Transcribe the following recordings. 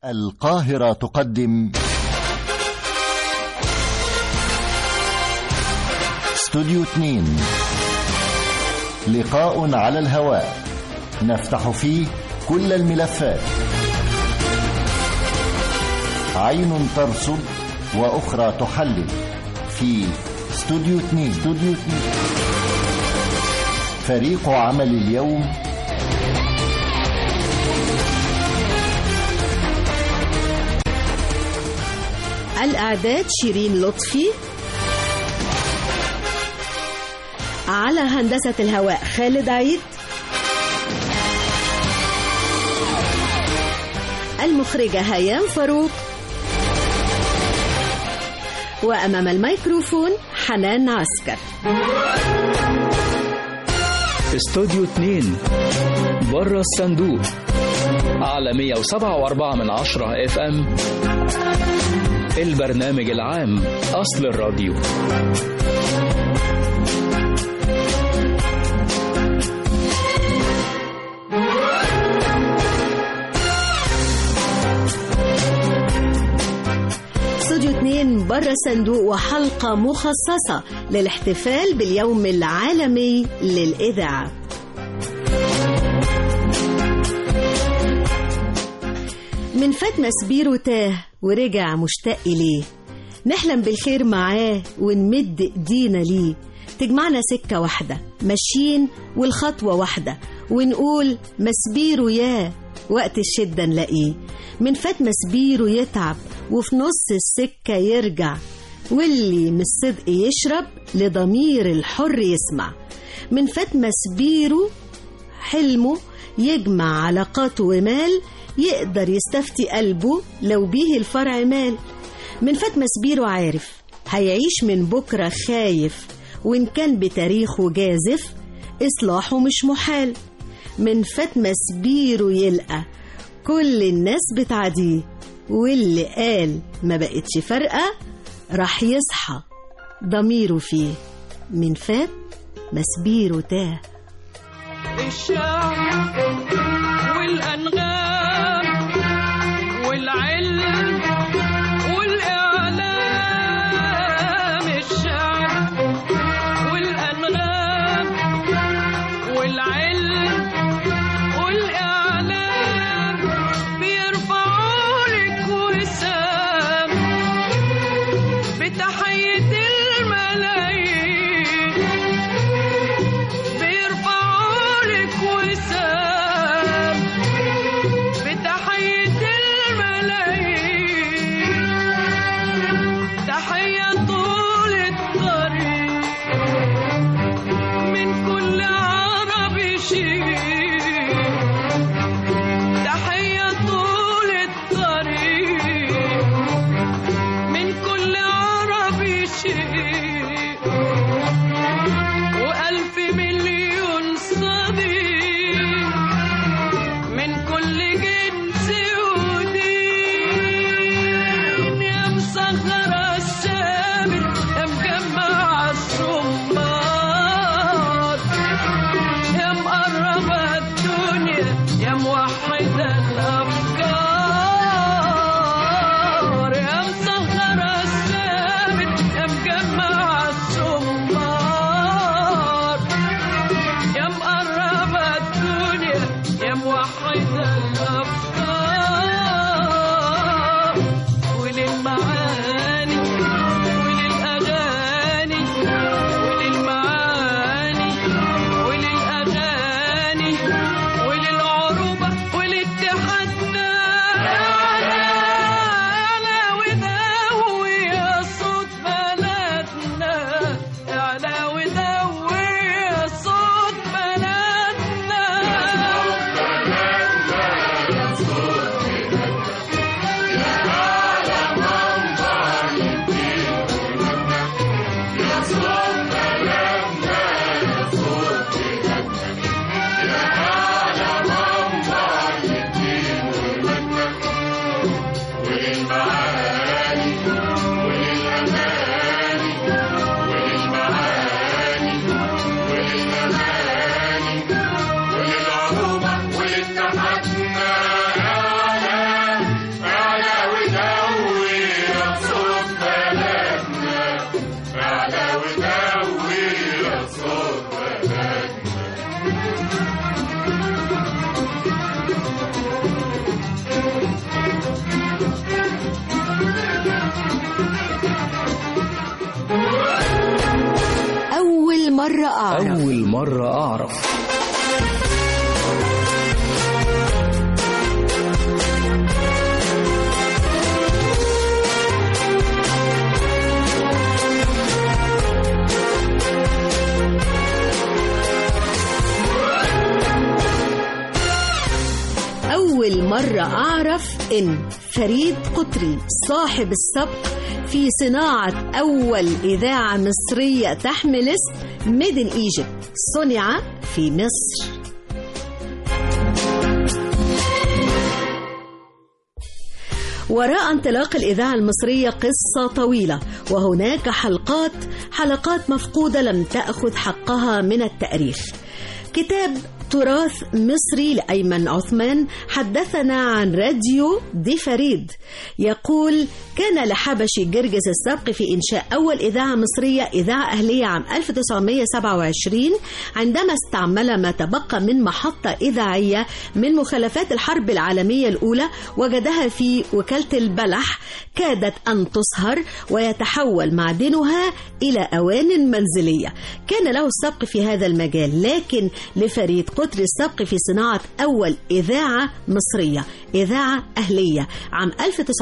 القاهرة تقدم استوديو 2 لقاء على الهواء نفتح فيه كل الملفات عين ترصد وأخرى تحلل في استوديو 2 استوديو 2 فريق عمل اليوم الإعداد شيرين لطفي على هندسة الهواء خالد عيد المخرجة هيام فاروق وأمام الميكروفون حنان عسكر استوديو 2 بره الصندوق على 107.4 من عشرة اف ام البرنامج العام أصل الراديو استوديو 2 بره الصندوق وحلقة مخصصة للاحتفال باليوم العالمي للإذاعة من فات مسبيره تاه ورجع مشتاق إليه نحلم بالخير معاه ونمد ايدينا ليه تجمعنا سكة واحدة ماشيين والخطوة واحدة ونقول مسبيره ياه وقت الشدة نلاقيه من فات مسبيره يتعب وفي نص السكة يرجع واللي من الصدق يشرب لضمير الحر يسمع من فات مسبيره حلمه يجمع علاقاته ومال يقدر يستفتي قلبه لو بيه الفرع مال من فات مسبيره عارف هيعيش من بكرة خايف وإن كان بتاريخه جازف إصلاحه مش محال من فات مسبيره يلقى كل الناس بتعديه واللي قال ما بقتش فارقة راح يصحى ضميره فيه من فات مسبيره تاه الشعر والأنغام والعلم والإعلام الشعر والأنغام والعلم والإعلام بيرفعوا لك وسام بتحية الملايين بيرفعوا لك وسام بتحية الملايين تحية طول الطريق من كل عربي شيء تحية طول الطريق من كل عربي شيء أعرف أول مرة أعرف أول مرة أعرف إن فريد قطري صاحب السبق في صناعة أول إذاعة مصرية تحمل اسم ميدن إيجيبت صنع في مصر وراء انطلاق الإذاعة المصرية قصة طويلة وهناك حلقات حلقات مفقودة لم تأخذ حقها من التاريخ كتاب تراث مصري لأيمن عثمان حدثنا عن راديو دي فريد يقول كان لحبشي جرجس السبق في إنشاء أول إذاعة مصرية إذاعة أهلية عام 1927 عندما استعمل ما تبقى من محطة إذاعية من مخلفات الحرب العالمية الأولى وجدها في وكالة البلح كادت أن تصهر ويتحول معدنها إلى أوان منزلية كان له السبق في هذا المجال لكن لفريد قطر السبق في صناعة أول إذاعة مصرية إذاعة أهلية عام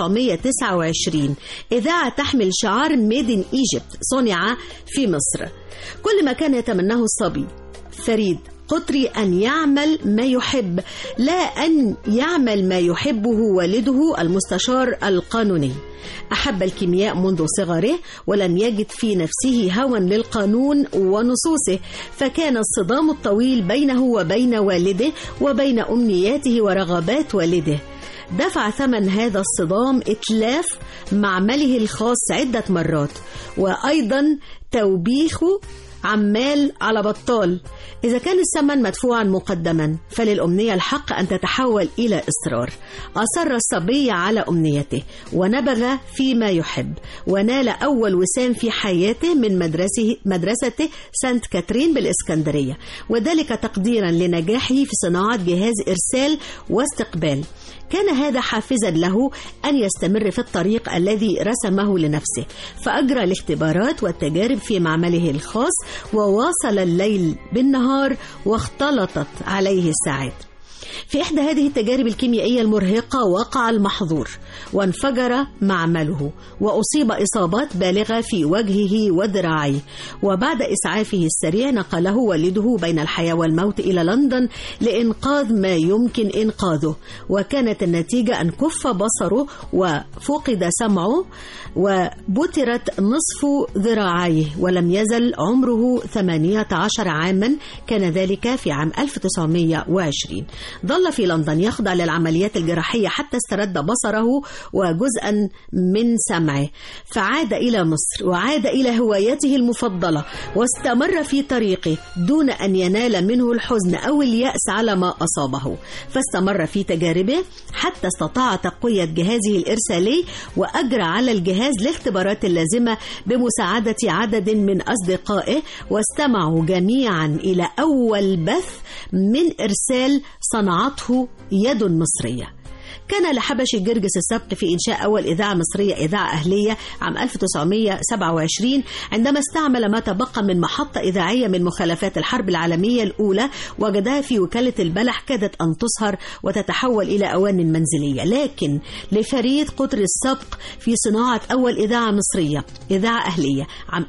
1929 إذاعة تحمل شعار ميدن إيجيبت صنع في مصر كل ما كان يتمناه الصبي فريد قطري أن يعمل ما يحب لا أن يعمل ما يحبه والده المستشار القانوني أحب الكيمياء منذ صغره ولم يجد في نفسه هوى للقانون ونصوصه فكان الصدام الطويل بينه وبين والده وبين أمنياته ورغبات والده دفع ثمن هذا الصدام إتلاف معمله الخاص عدة مرات وأيضا توبيخه عمال على بطال إذا كان الثمن مدفوعا مقدما فللأمنية الحق أن تتحول إلى إصرار أصر الصبي على أمنيته ونبغ فيما يحب ونال أول وسام في حياته من مدرسه مدرسته سانت كاترين بالإسكندرية وذلك تقديرا لنجاحه في صناعة جهاز إرسال واستقبال كان هذا حافزا له أن يستمر في الطريق الذي رسمه لنفسه فأجرى الاختبارات والتجارب في معمله الخاص وواصل الليل بالنهار واختلطت عليه الساعات في إحدى هذه التجارب الكيميائية المرهقة وقع المحظور وانفجر معمله وأصيب إصابات بالغة في وجهه وذراعيه وبعد إسعافه السريع نقله والده بين الحياة والموت إلى لندن لإنقاذ ما يمكن إنقاذه وكانت النتيجة أن كف بصره وفقد سمعه وبترت نصف ذراعيه ولم يزل عمره 18 عاما كان ذلك في عام 1920 ظل في لندن يخضع للعمليات الجراحية حتى استرد بصره وجزءا من سمعه فعاد إلى مصر وعاد إلى هوايته المفضلة واستمر في طريقه دون أن ينال منه الحزن أو اليأس على ما أصابه فاستمر في تجاربه حتى استطاع تقوية جهازه الإرسالي وأجرى على الجهاز الاختبارات اللازمة بمساعدة عدد من أصدقائه واستمعوا جميعا إلى أول بث من إرسال صنعته يد مصرية كان لحبشي جرجس السبق في إنشاء أول إذاعة مصرية إذاعة أهلية عام 1927 عندما استعمل ما تبقى من محطة إذاعية من مخالفات الحرب العالمية الأولى وجدها في وكالة البلح كادت أن تصهر وتتحول إلى أوان منزلية لكن لفريد قطر السبق في صناعة أول إذاعة مصرية إذاعة أهلية عام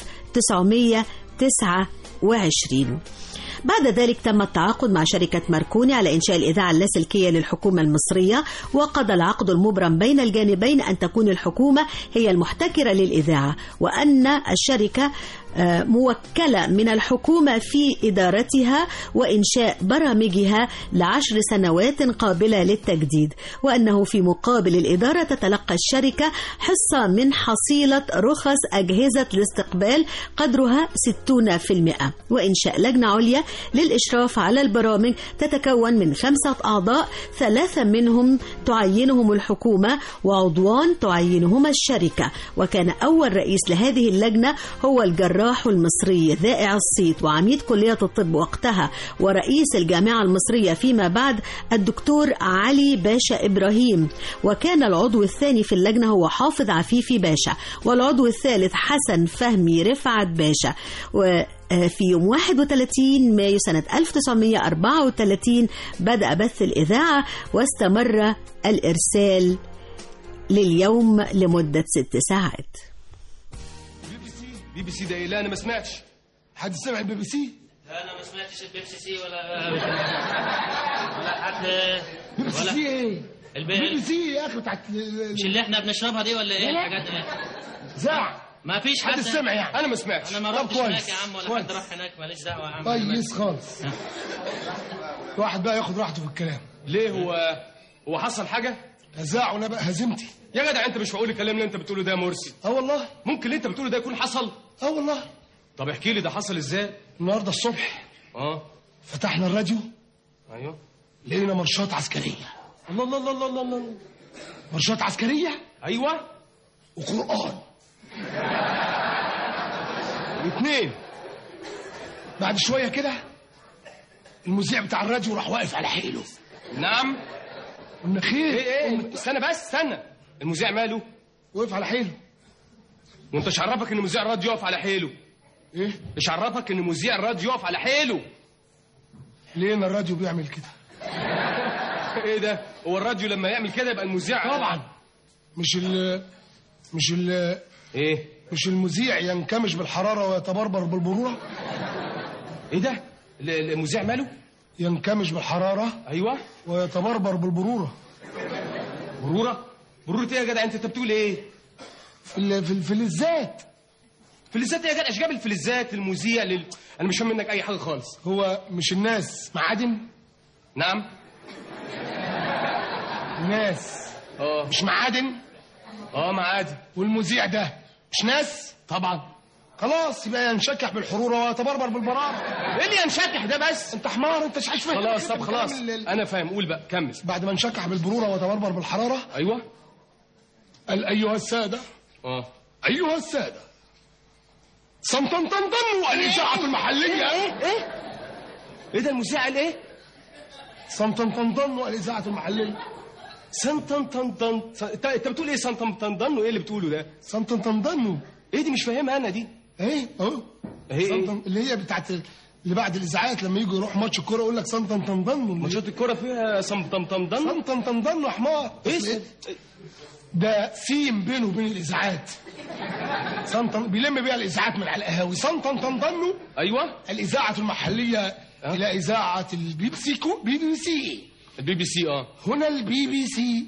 1929 بعد ذلك تم التعاقد مع شركة ماركوني على إنشاء الإذاعة اللاسلكية للحكومة المصرية وقضى العقد المبرم بين الجانبين أن تكون الحكومة هي المحتكرة للإذاعة وأن الشركة موكلة من الحكومة في إدارتها وإنشاء برامجها لعشر سنوات قابلة للتجديد وأنه في مقابل الإدارة تتلقى الشركة حصة من حصيلة رخص أجهزة الاستقبال قدرها 60% وإنشاء لجنة عليا للإشراف على البرامج تتكون من خمسة أعضاء ثلاثة منهم تعينهم الحكومة وعضوان تعينهما الشركة وكان أول رئيس لهذه اللجنة هو الجراح المصري ذائع الصيت وعميد كلية الطب وقتها ورئيس الجامعة المصرية فيما بعد الدكتور علي باشا إبراهيم وكان العضو الثاني في اللجنة هو حافظ عفيفي باشا والعضو الثالث حسن فهمي رفعت باشا و آه، في يوم 31 مايو سنة 1934 بدأ بث الإذاعة واستمر الإرسال لليوم لمدة ست ساعات بي بي سي بي بي سي ده ايه لا انا ما سمعتش حد سمع البي بي سي لا انا ما سمعتش البيبسي سي ولا ولا حد بي بي سي ولا دي ايه البي- بي بي سي يا اخي بتاعت مش اللي احنا بنشربها دي ولا ايه الحاجات دي زع ما فيش حد حد سمع يعني انا ما سمعتش انا ما طب رحتش كويس. هناك يا عم ولا كويس. حد راح هناك ماليش دعوه يا عم كويس خالص الواحد بقى ياخد راحته في الكلام ليه هو هو حصل حاجه هزاع وانا بقى هزيمتي يا جدع انت مش معقول الكلام اللي انت بتقوله ده يا مرسي اه والله ممكن اللي انت بتقوله ده يكون حصل اه والله طب احكي لي ده حصل ازاي النهارده الصبح اه فتحنا الراديو ايوه لقينا مارشات عسكريه الله الله الله الله الله, الله. مارشات عسكريه ايوه وقران الاثنين بعد شويه كده المذيع بتاع الراديو راح واقف على حيله نعم قلنا خير ايه ايه استنى بس استنى المذيع ماله وقف على حيله وانت مش عرفك ان مذيع الراديو يقف على حيله ايه مش عرفك ان مذيع الراديو يقف على حيله لقينا الراديو بيعمل كده ايه ده هو الراديو لما يعمل كده يبقى المذيع طبعا مش ال مش ال ايه مش المذيع ينكمش بالحراره ويتبربر بالبروره ايه ده ال- المذيع ماله ينكمش بالحراره ايوه ويتبربر بالبروره بروره بروره ايه يا جدع انت انت بتقول ايه في ال- في, ال- في الذات فلزات ايه يا جدع ايش جاب الفلزات المذيع لل... انا مش فاهم منك اي حاجه خالص هو مش الناس معادن نعم ناس اه مش معادن اه ما عادي والمذيع ده مش ناس طبعا خلاص يبقى ينشكح بالحروره ويتبربر بالبراره ايه اللي ينشكح ده بس انت حمار انت مش عايش فاهم خلاص طب الكلام خلاص ال- ال- انا فاهم قول بقى كمل بعد ما انشكح بالبروره وتبربر بالحراره ايوه قال ايها الساده اه ايها الساده صمتمتمتم الاذاعه المحليه ايه ايه ايه ده المذيع قال ايه صمتمتمتم الاذاعه المحليه سنتن تن تن انت انت بتقول ايه سنتن تن تن وايه اللي بتقوله ده صمتمتمتم ايه دي مش فاهمها انا دي ايه اهو ايه ايه صمتم اللي هي بتاعت اللي بعد الاذاعات لما يجوا يروح ماتش الكوره يقول لك صمتمتمتم ماتشات الكوره فيها سنتن تن تن صمتمتمتم يا حمار ايه أصل س- ده سيم بينه وبين الاذاعات صمتم بيلم بيها الاذاعات من على القهاوي صمتمتمتم ايوه الاذاعه المحليه الى اذاعه البي بي سي كو بي بي سي البي بي سي اه هنا البي بي سي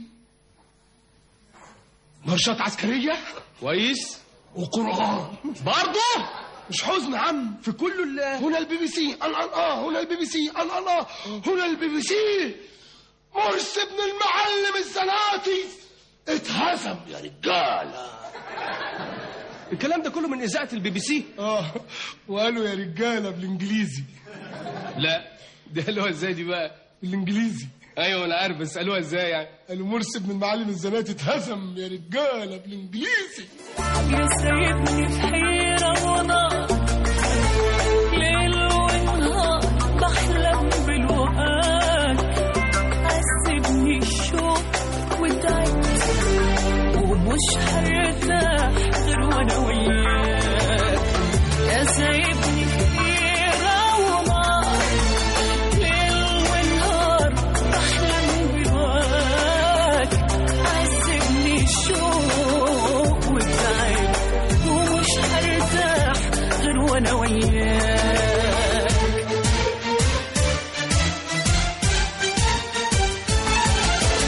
مارشات عسكريه كويس وقران برضه مش حزن يا عم في كل ال هنا البي بي سي ان ان اه هنا البي بي سي ان ان اه هنا البي بي سي مرسي ابن المعلم الزناتي اتهزم يا رجاله الكلام ده كله من اذاعه البي بي سي اه وقالوا يا رجاله بالانجليزي لا دي قالوها ازاي دي بقى بالانجليزي ايوه انا عارف بس قالوها ازاي يعني قالوا مرسي ابن المعلم الزناتي اتهزم يا رجاله بالانجليزي يا سيدني في حيرة ونار ليل ونهار بحلم بالوقت عذبني الشوق وتعبت ومش هرتاح غير وانا وياك يا سيدني في حيرة ونار ليل ونهار بحلم بالوقت عذبني الشوق والتعب ومش هرتاح غير وانا وياك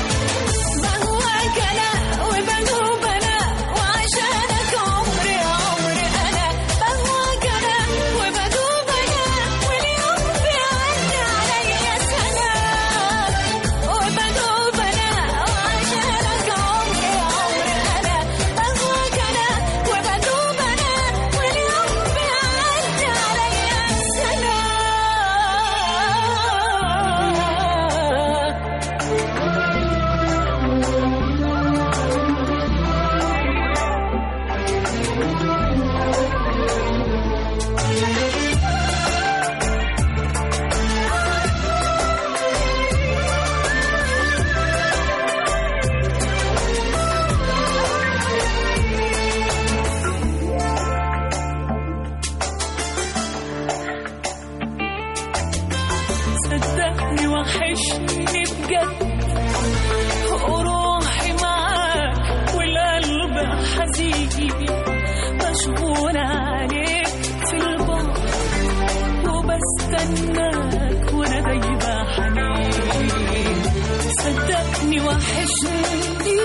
بهواك انا وبهوب انا وعشانك عمري وحشني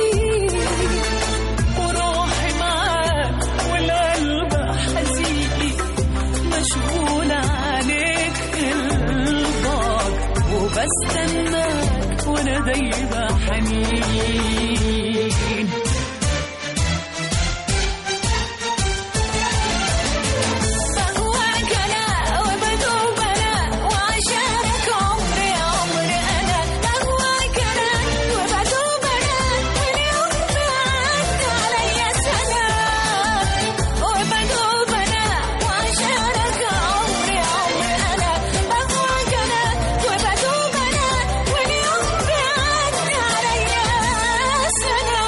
وروحي معاك والقلب حزين مشغول عليك البعد وبستناك وانا دايبة حنين بهواك انا وبدوب انا وعشانك عمري عمري انا بهواك انا وبدوب انا واليوم بعد عليا سنه وبدوب انا وعشانك عمري عمري انا بهواك انا وبدوب انا واليوم بعد عليا سنه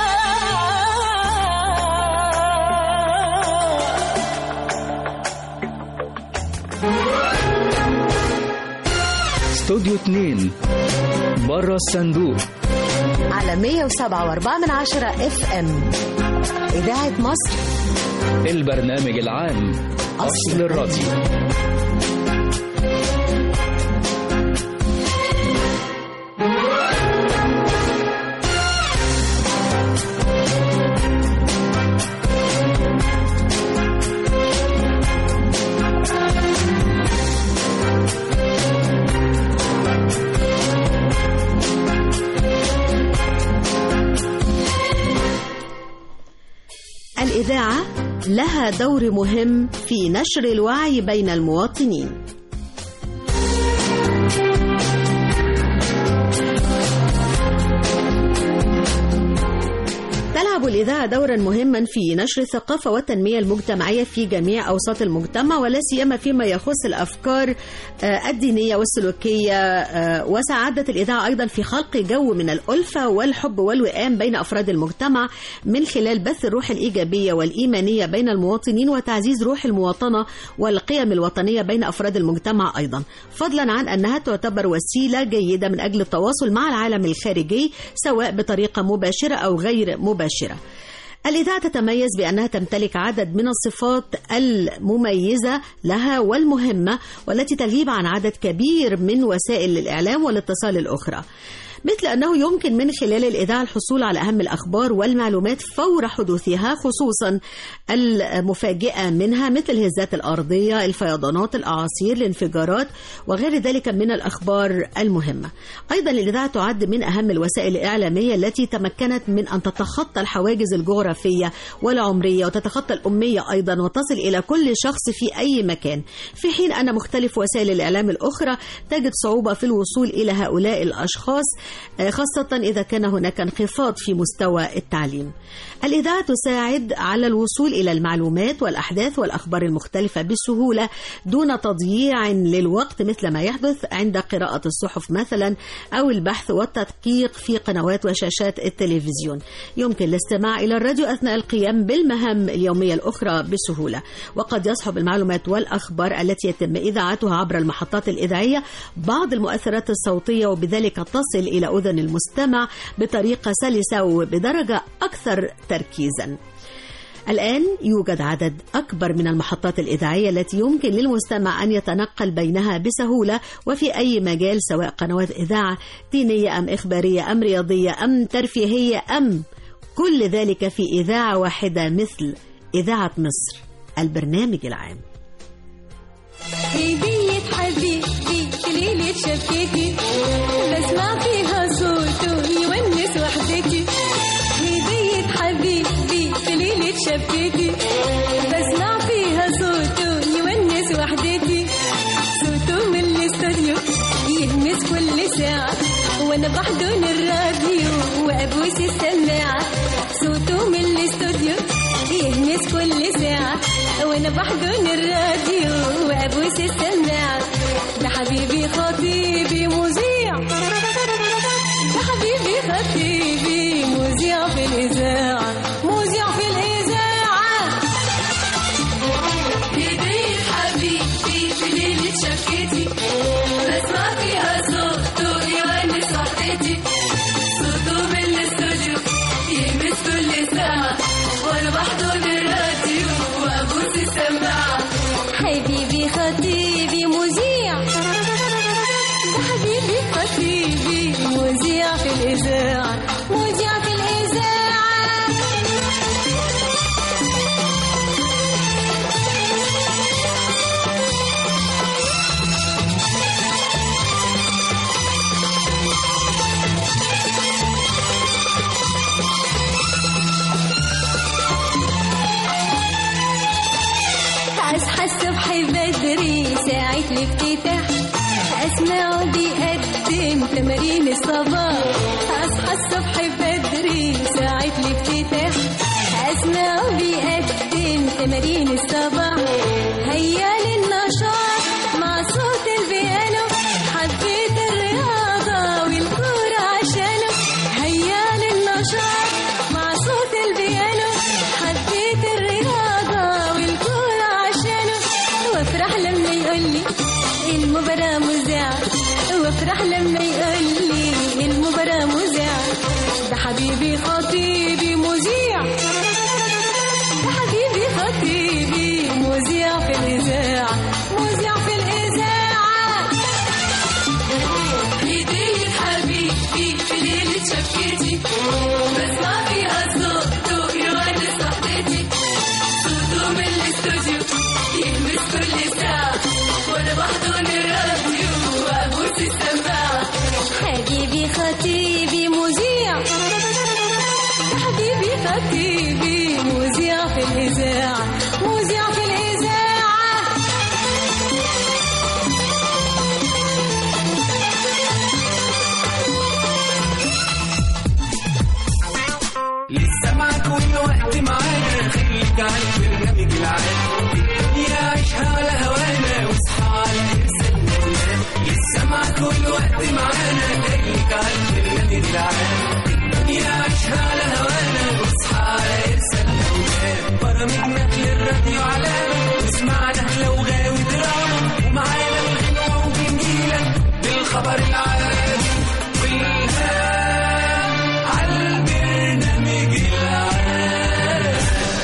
استوديو 2 بره الصندوق على 107.4 من عشرة اف ام إذاعة مصر البرنامج العام أصل الراديو الإذاعة لها دور مهم في نشر الوعي بين المواطنين تلعب الإذاعة دورا مهما في نشر الثقافة والتنمية المجتمعية في جميع أوساط المجتمع ولا سيما فيما يخص الأفكار آه، الدينية والسلوكية آه، وساعدت الإذاعة أيضا في خلق جو من الألفة والحب والوئام بين أفراد المجتمع من خلال بث الروح الإيجابية والإيمانية بين المواطنين وتعزيز روح المواطنة والقيم الوطنية بين أفراد المجتمع أيضا فضلا عن أنها تعتبر وسيلة جيدة من أجل التواصل مع العالم الخارجي سواء بطريقة مباشرة أو غير مباشرة الإذاعة تتميز بأنها تمتلك عدد من الصفات المميزة لها والمهمة والتي تغيب عن عدد كبير من وسائل الإعلام والاتصال الأخرى مثل أنه يمكن من خلال الإذاعة الحصول على أهم الأخبار والمعلومات فور حدوثها خصوصا المفاجئة منها مثل الهزات الأرضية الفيضانات الأعاصير الانفجارات وغير ذلك من الأخبار المهمة أيضا الإذاعة تعد من أهم الوسائل الإعلامية التي تمكنت من أن تتخطى الحواجز الجغرافية والعمرية وتتخطى الأمية أيضا وتصل إلى كل شخص في أي مكان في حين أن مختلف وسائل الإعلام الأخرى تجد صعوبة في الوصول إلى هؤلاء الأشخاص آه، خاصة إذا كان هناك انخفاض في مستوى التعليم الإذاعة تساعد على الوصول إلى المعلومات والأحداث والأخبار المختلفة بسهولة دون تضييع للوقت مثل ما يحدث عند قراءة الصحف مثلا أو البحث والتدقيق في قنوات وشاشات التلفزيون يمكن الاستماع إلى الراديو أثناء القيام بالمهام اليومية الأخرى بسهولة وقد يصحب المعلومات والأخبار التي يتم إذاعتها عبر المحطات الإذاعية بعض المؤثرات الصوتية وبذلك تصل إلى أذن المستمع بطريقة سلسة وبدرجة أكثر تركيزا الآن يوجد عدد أكبر من المحطات الإذاعية التي يمكن للمستمع أن يتنقل بينها بسهولة وفي أي مجال سواء قنوات إذاعة دينية أم إخبارية أم رياضية أم ترفيهية أم كل ذلك في إذاعة واحدة مثل إذاعة مصر البرنامج العام هدية حبيبي في ليلة شبكتي بسمع فيها صوته يونس وحدتي هدية حبيبي في ليلة شبكتي بسمع فيها صوته يونس وحدتي صوته من الاستوديو يهمس كل ساعة وانا بحضن الراديو وابوس السماعة صوته من الاستوديو يهمس كل ساعة وانا بحضن الراديو وابوس السماعة ده حبيبي خطيبي مذيع ده حبيبي خطيبي مذيع في الإذاعة مذيع في الإذاعة الصبح بدري ساعة الافتتاح أسمعه بيقدم تمارين الصباح أصحى الصبح بدري ساعة الافتتاح أسمعه بيقدم تمارين الصباح هيا للنشاط مع صوت البيانو حبيت الرياضة والكورة عشانه هيا للنشاط مع صوت البيانو حبيت الرياضة والكورة عشانه وافرح لما يقولي المباراة مذاعة وافرح لما يقولي المباراة مذاعة ده حبيبي خطيبي مذيع ده حبيبي خطيبي مذيع في الإذاعة مذيع في الإذاعة هدية حبيبي في ليلة شبكتي بسمع فيها صوته يونس صحبتي صوته من الاستوديو يلمس كل ساعة وأنا بحضن الراديو وأبوس السماعة حبيبي خطيبي مذيع حبيبي خطيبي مذيع في الإذاعة مذيع في الإذاعة لسه معاك والوقت معانا خليك على البرنامج العام الدنيا عيشها على هوانا واصحى على ارسال مولانا لسه معاك والوقت معانا خليك على البرنامج العام الدنيا عيشها على هوانا واصحى على ارسال مولانا برامجنا للراديو علامة واسمعنا لو غاوي دراما ومعانا الغنوة وبنجيلك بالخبر العام والهام على البرنامج العام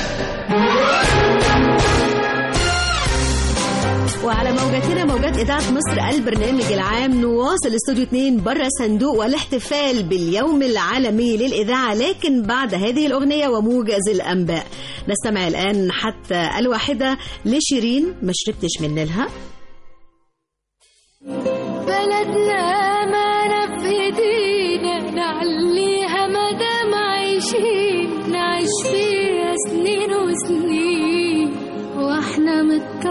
وعلى موجاتنا موجات إذاعة مصر البرنامج العام نواصل استوديو 2 بره صندوق والاحتفال باليوم العالمي للإذاعة لكن بعد هذه الأغنية وموجز الأنباء نستمع الآن حتى الواحدة لشيرين ما شربتش من نيلها بلدنا أمانة في إيدينا نعليها مدام عايشين نعيش فيها سنين وسنين واحنا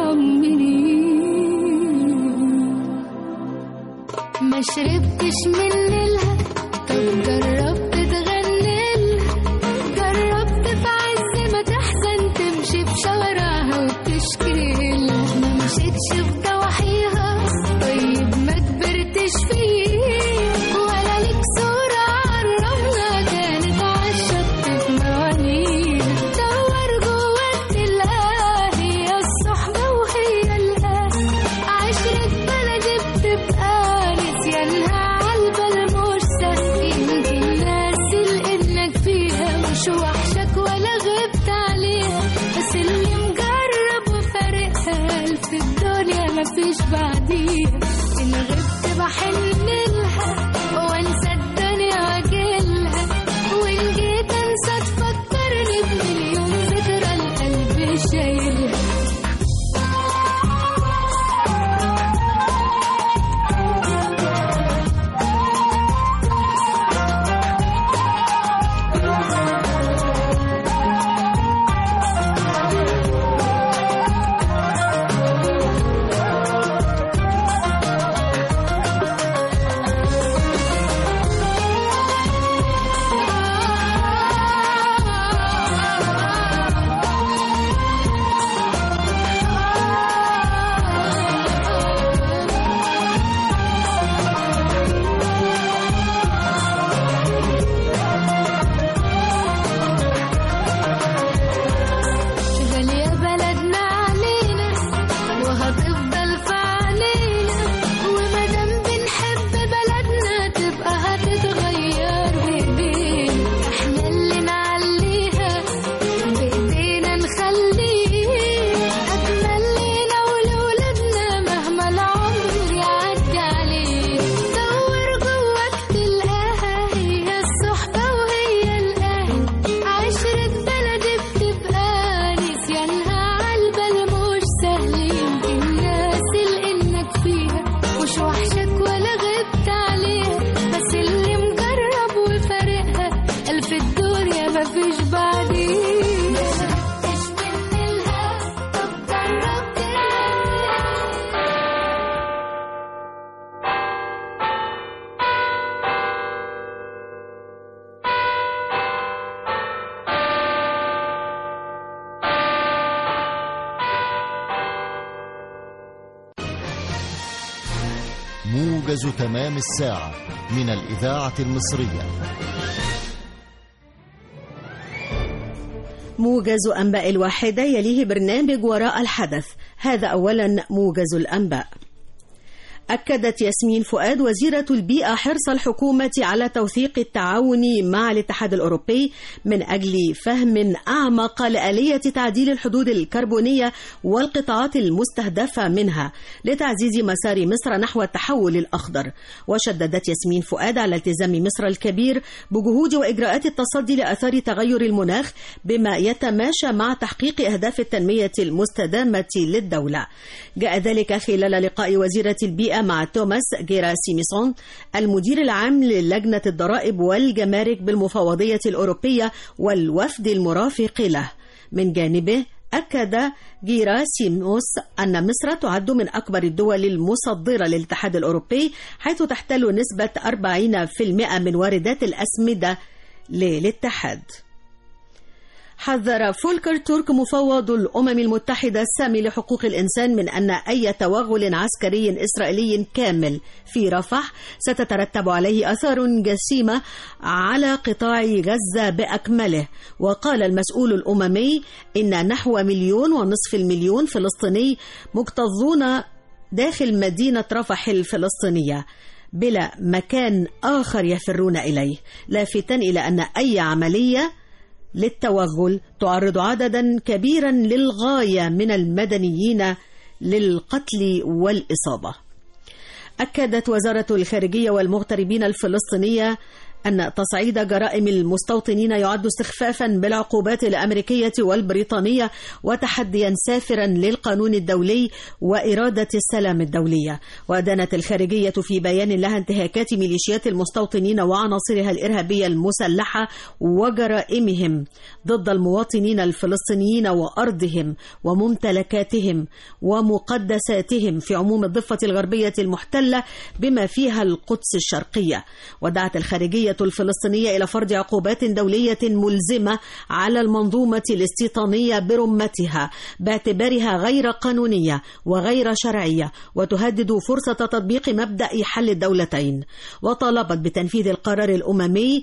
مطمنين ما شربتش من نيلها طب جربت تغني لها جربت في عز ما تحزن تمشي في شوارعها وتشكي لها ما مشيتش في ضواحيها طيب ما كبرتش فيه ولا ليك صورة عالرملة كانت عالشط في موانيها دور جواك تلاقيها هي الصحبة وهي الأهل عشرة بلدي بتبقى نسيانها عالبال مش سهل يمكن ناسي لإنك فيها مش وحشك ولا غبت عليها بس اللي مجرب وفارقها في الدنيا مفيش بعديها إن غبت بحن لها وانسى الدنيا واجيلها وإن جيت انسى تفكرني بمليون ذكرى القلب شايلها موجز تمام الساعة من الإذاعة المصرية موجز أنباء الواحدة يليه برنامج وراء الحدث هذا أولا موجز الأنباء أكدت ياسمين فؤاد وزيرة البيئة حرص الحكومة على توثيق التعاون مع الاتحاد الأوروبي من أجل فهم أعمق لآلية تعديل الحدود الكربونية والقطاعات المستهدفة منها لتعزيز مسار مصر نحو التحول الأخضر وشددت ياسمين فؤاد على التزام مصر الكبير بجهود وإجراءات التصدي لأثار تغير المناخ بما يتماشى مع تحقيق أهداف التنمية المستدامة للدولة جاء ذلك خلال لقاء وزيرة البيئة مع توماس جيراسيميسون المدير العام للجنة الضرائب والجمارك بالمفوضية الأوروبية والوفد المرافق له من جانبه أكد جيراسيموس أن مصر تعد من أكبر الدول المصدرة للاتحاد الأوروبي حيث تحتل نسبة 40% من واردات الأسمدة للاتحاد حذر فولكر تورك مفوض الأمم المتحدة السامي لحقوق الإنسان من أن أي توغل عسكري إسرائيلي كامل في رفح ستترتب عليه آثار جسيمة على قطاع غزة بأكمله وقال المسؤول الأممي إن نحو مليون ونصف المليون فلسطيني مكتظون داخل مدينة رفح الفلسطينية بلا مكان آخر يفرون إليه لافتا إلى أن أي عملية للتوغل تعرض عددا كبيرا للغايه من المدنيين للقتل والاصابه. اكدت وزاره الخارجيه والمغتربين الفلسطينيه أن تصعيد جرائم المستوطنين يعد استخفافا بالعقوبات الأمريكية والبريطانية وتحديا سافرا للقانون الدولي وإرادة السلام الدولية وأدانت الخارجية في بيان لها انتهاكات ميليشيات المستوطنين وعناصرها الإرهابية المسلحة وجرائمهم ضد المواطنين الفلسطينيين وأرضهم وممتلكاتهم ومقدساتهم في عموم الضفة الغربية المحتلة بما فيها القدس الشرقية ودعت الخارجية الفلسطينية إلى فرض عقوبات دولية ملزمة على المنظومة الاستيطانية برمتها باعتبارها غير قانونية وغير شرعية وتهدد فرصة تطبيق مبدأ حل الدولتين وطالبت بتنفيذ القرار الأممي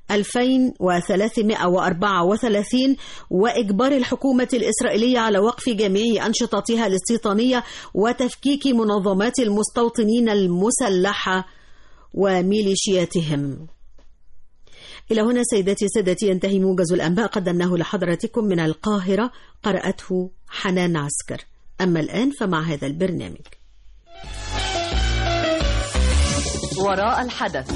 2334 وإجبار الحكومة الإسرائيلية على وقف جميع أنشطتها الاستيطانية وتفكيك منظمات المستوطنين المسلحة وميليشياتهم إلى هنا سيداتي سادتي ينتهي موجز الأنباء قدمناه لحضراتكم من القاهرة قرأته حنان عسكر أما الآن فمع هذا البرنامج وراء الحدث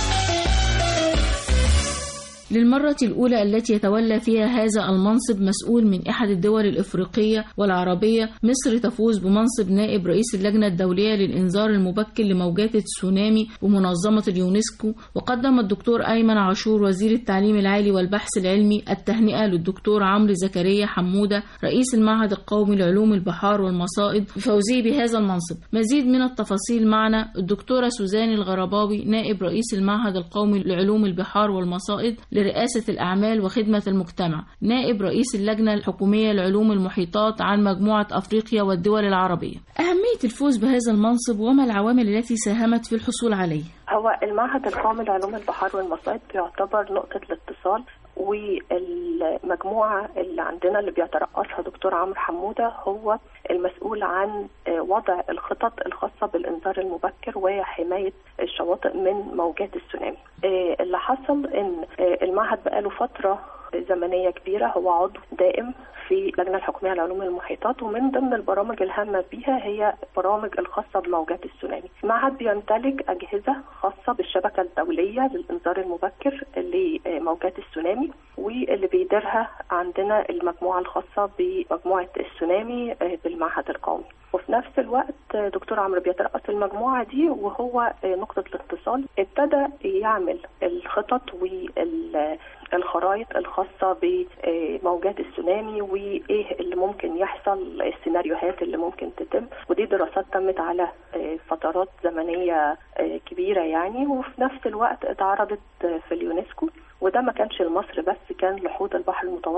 للمرة الأولى التي يتولى فيها هذا المنصب مسؤول من إحدى الدول الإفريقية والعربية مصر تفوز بمنصب نائب رئيس اللجنة الدولية للإنذار المبكر لموجات التسونامي بمنظمة اليونسكو وقدم الدكتور أيمن عاشور وزير التعليم العالي والبحث العلمي التهنئة للدكتور عمرو زكريا حمودة رئيس المعهد القومي لعلوم البحار والمصائد بفوزه بهذا المنصب مزيد من التفاصيل معنا الدكتورة سوزان الغرباوي نائب رئيس المعهد القومي لعلوم البحار والمصائد لرئاسة الأعمال وخدمة المجتمع نائب رئيس اللجنة الحكومية لعلوم المحيطات عن مجموعة أفريقيا والدول العربية أهمية الفوز بهذا المنصب وما العوامل التي ساهمت في الحصول عليه هو المعهد القومي لعلوم البحار والمصائد بيعتبر نقطة الاتصال والمجموعة اللي عندنا اللي بيترأسها دكتور عمرو حمودة هو المسؤول عن وضع الخطط الخاصة بالإنذار المبكر وحماية الشواطئ من موجات السونامي اللي حصل إن المعهد بقاله فترة زمنية كبيرة هو عضو دائم في اللجنة الحكومية لعلوم المحيطات ومن ضمن البرامج الهامة بيها هي برامج الخاصة بموجات السونامي. المعهد بيمتلك أجهزة خاصة بالشبكة الدولية للإنذار المبكر لموجات السونامي واللي بيديرها عندنا المجموعة الخاصة بمجموعة السونامي بالمعهد القومي. وفي نفس الوقت دكتور عمرو بيترأس المجموعة دي وهو نقطة الاتصال ابتدى يعمل الخطط والخرائط الخاصة بموجات السونامي وايه اللي ممكن يحصل السيناريوهات اللي ممكن تتم ودي دراسات تمت على فترات زمنية كبيرة يعني وفي نفس الوقت اتعرضت في اليونسكو وده ما كانش لمصر بس كان لحوض البحر المتوسط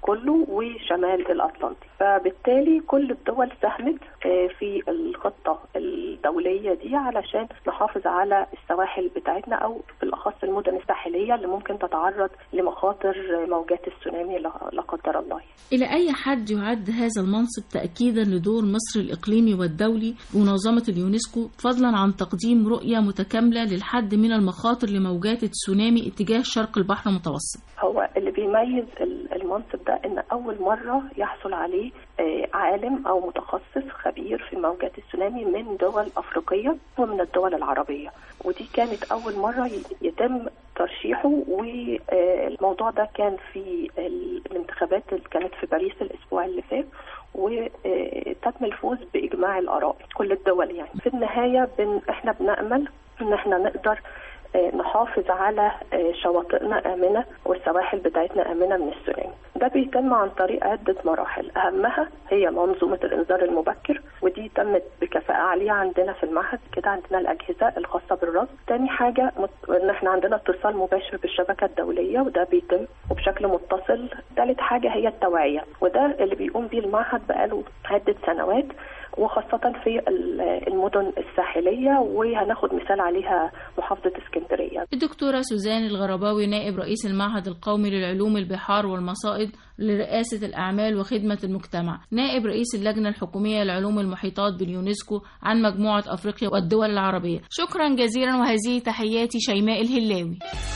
كله وشمال الأطلنطي فبالتالي كل الدول ساهمت آه، في الخطة الدولية دي علشان نحافظ على السواحل بتاعتنا أو بالأخص المدن الساحلية اللي ممكن تتعرض لمخاطر موجات السونامي لا لا قدر الله إلى أي حد يعد هذا المنصب تأكيدا لدور مصر الإقليمي والدولي بمنظمة اليونسكو فضلا عن تقديم رؤية متكاملة للحد من المخاطر لموجات التسونامي اتجاه شرق البحر المتوسط هو اللي بيميز ال- المنصب ده ان اول مره يحصل عليه آه، عالم او متخصص خبير في موجات السونامي من دول افريقيه ومن الدول العربيه ودي كانت اول مره ي- يتم ترشيحه والموضوع ده كان في ال- الانتخابات اللي كانت في باريس الاسبوع اللي فات وتم الفوز باجماع الاراء كل الدول يعني في النهايه بن احنا بنامل ان احنا نقدر آه، نحافظ على آه، شواطئنا آمنة والسواحل بتاعتنا آمنة من السونامي ده بيتم عن طريق عدة مراحل أهمها هي منظومة الإنذار المبكر ودي تمت بكفاءة عالية عندنا في المعهد كده عندنا الأجهزة الخاصة بالرصد تاني حاجة مت- إن احنا عندنا اتصال مباشر بالشبكة الدولية وده بيتم وبشكل متصل تالت حاجة هي التوعية وده اللي بيقوم بيه المعهد بقاله عدة سنوات وخاصة في ال- المدن الساحلية وهناخد مثال عليها محافظة اسكندرية الدكتورة سوزان الغرباوي نائب رئيس المعهد القومي للعلوم البحار والمصائد لرئاسة الأعمال وخدمة المجتمع نائب رئيس اللجنة الحكومية لعلوم المحيطات باليونسكو عن مجموعة أفريقيا والدول العربية شكرا جزيلا وهذه تحياتي شيماء الهلاوي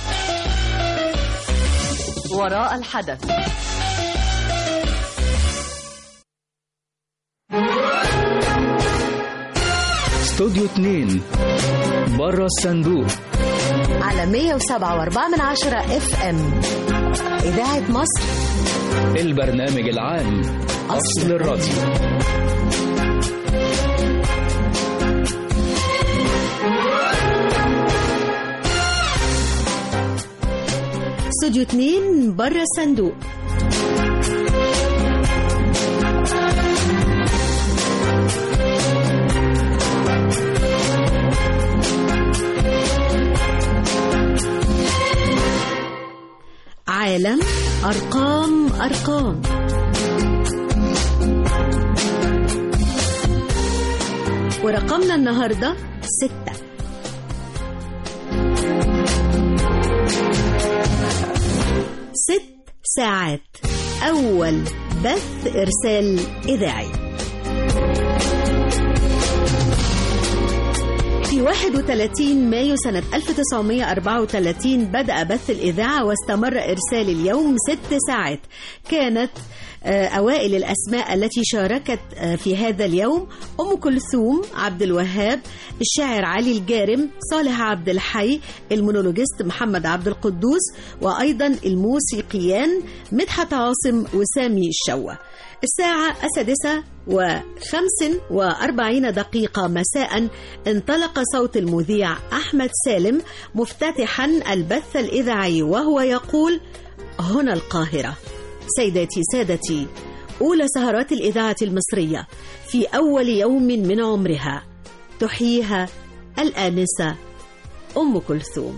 وراء الحدث استوديو 2 بره الصندوق على 107.4 من عشرة اف ام إذاعة مصر البرنامج العام أصل الراديو استوديو 2 بره الصندوق عالم أرقام أرقام ورقمنا النهاردة ستة ست ساعات أول بث إرسال إذاعي في 31 مايو سنة 1934 بدأ بث الإذاعة واستمر إرسال اليوم ست ساعات كانت آه، أوائل الأسماء التي شاركت آه، في هذا اليوم أم كلثوم عبد الوهاب الشاعر علي الجارم صالح عبد الحي المونولوجيست محمد عبد القدوس وأيضا الموسيقيان مدحت عاصم وسامي الشوة الساعة السادسة وخمس وأربعين دقيقة مساء انطلق صوت المذيع أحمد سالم مفتتحا البث الإذاعي وهو يقول هنا القاهرة سيداتي سادتي أولى سهرات الإذاعة المصرية في أول يوم من عمرها تحييها الآنسة أم كلثوم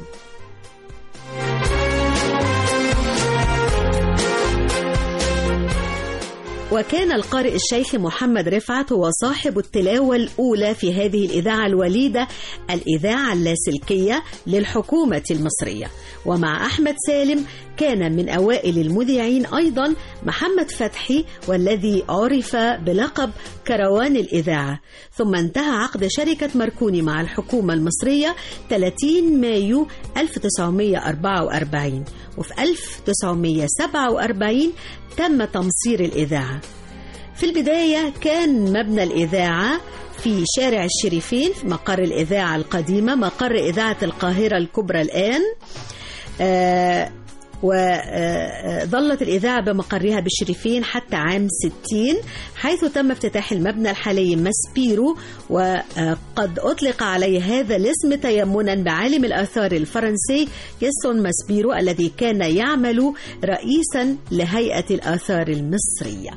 وكان القارئ الشيخ محمد رفعت هو صاحب التلاوة الأولى في هذه الإذاعة الوليدة الإذاعة اللاسلكية للحكومة المصرية ومع أحمد سالم كان من أوائل المذيعين أيضا محمد فتحي والذي عرف بلقب كروان الإذاعة ثم انتهى عقد شركة ماركوني مع الحكومة المصرية 30 مايو 1944 وفي 1947 تم تمصير الإذاعة في البداية كان مبنى الإذاعة في شارع الشريفين في مقر الإذاعة القديمة مقر إذاعة القاهرة الكبرى الآن آه وظلت الإذاعة بمقرها بالشريفين حتى عام 60 حيث تم افتتاح المبنى الحالي ماسبيرو وقد أطلق عليه هذا الاسم تيمنا بعالم الآثار الفرنسي يسون ماسبيرو الذي كان يعمل رئيسا لهيئة الآثار المصرية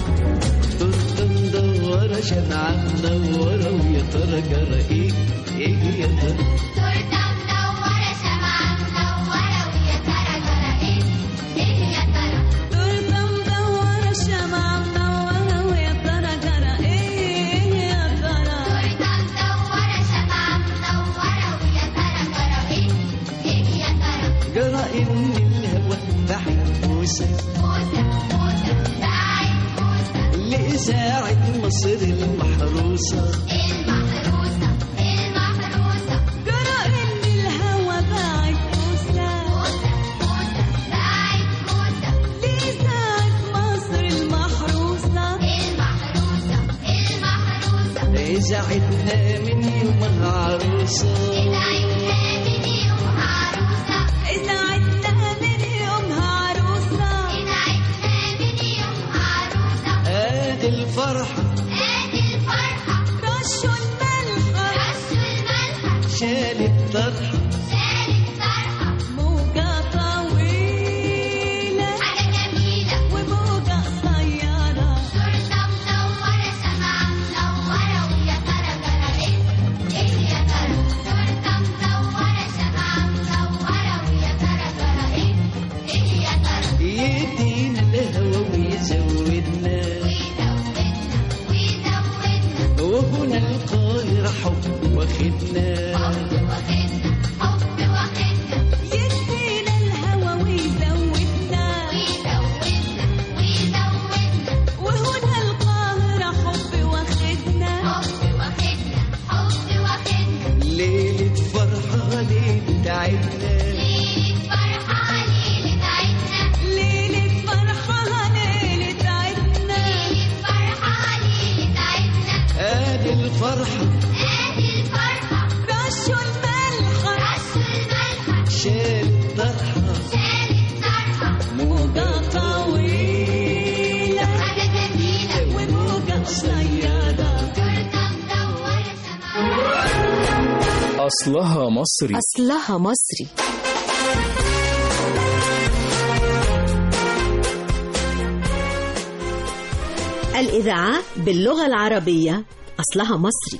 مدورة شمعة منورة ويا ترى جرى ايه ايه المحروسة جرى ان الهوى باعت موسى لإذاعة مصر المحروسة إذاعتنا من يوم عروسة إذاعتنا من يومها عروسة آدي الفرحة رشوا الملحة شالت طرحة موجة طويلة وموجة قصيرة يدينا الهوى ويزودنا وهنا القاهرة حب واخدنا يدينا الهوى ويزودنا وهنا القاهرة حب واخدنا ليلة فرحة ليلة عدنا ليلة فرحة ليلة عدنا آدي الفرحة رشوا الملحة شالت طرحة موجة طويلة وموجة قصيرة أصلها مصري أصلها مصري الإذاعة باللغة العربية أصلها مصري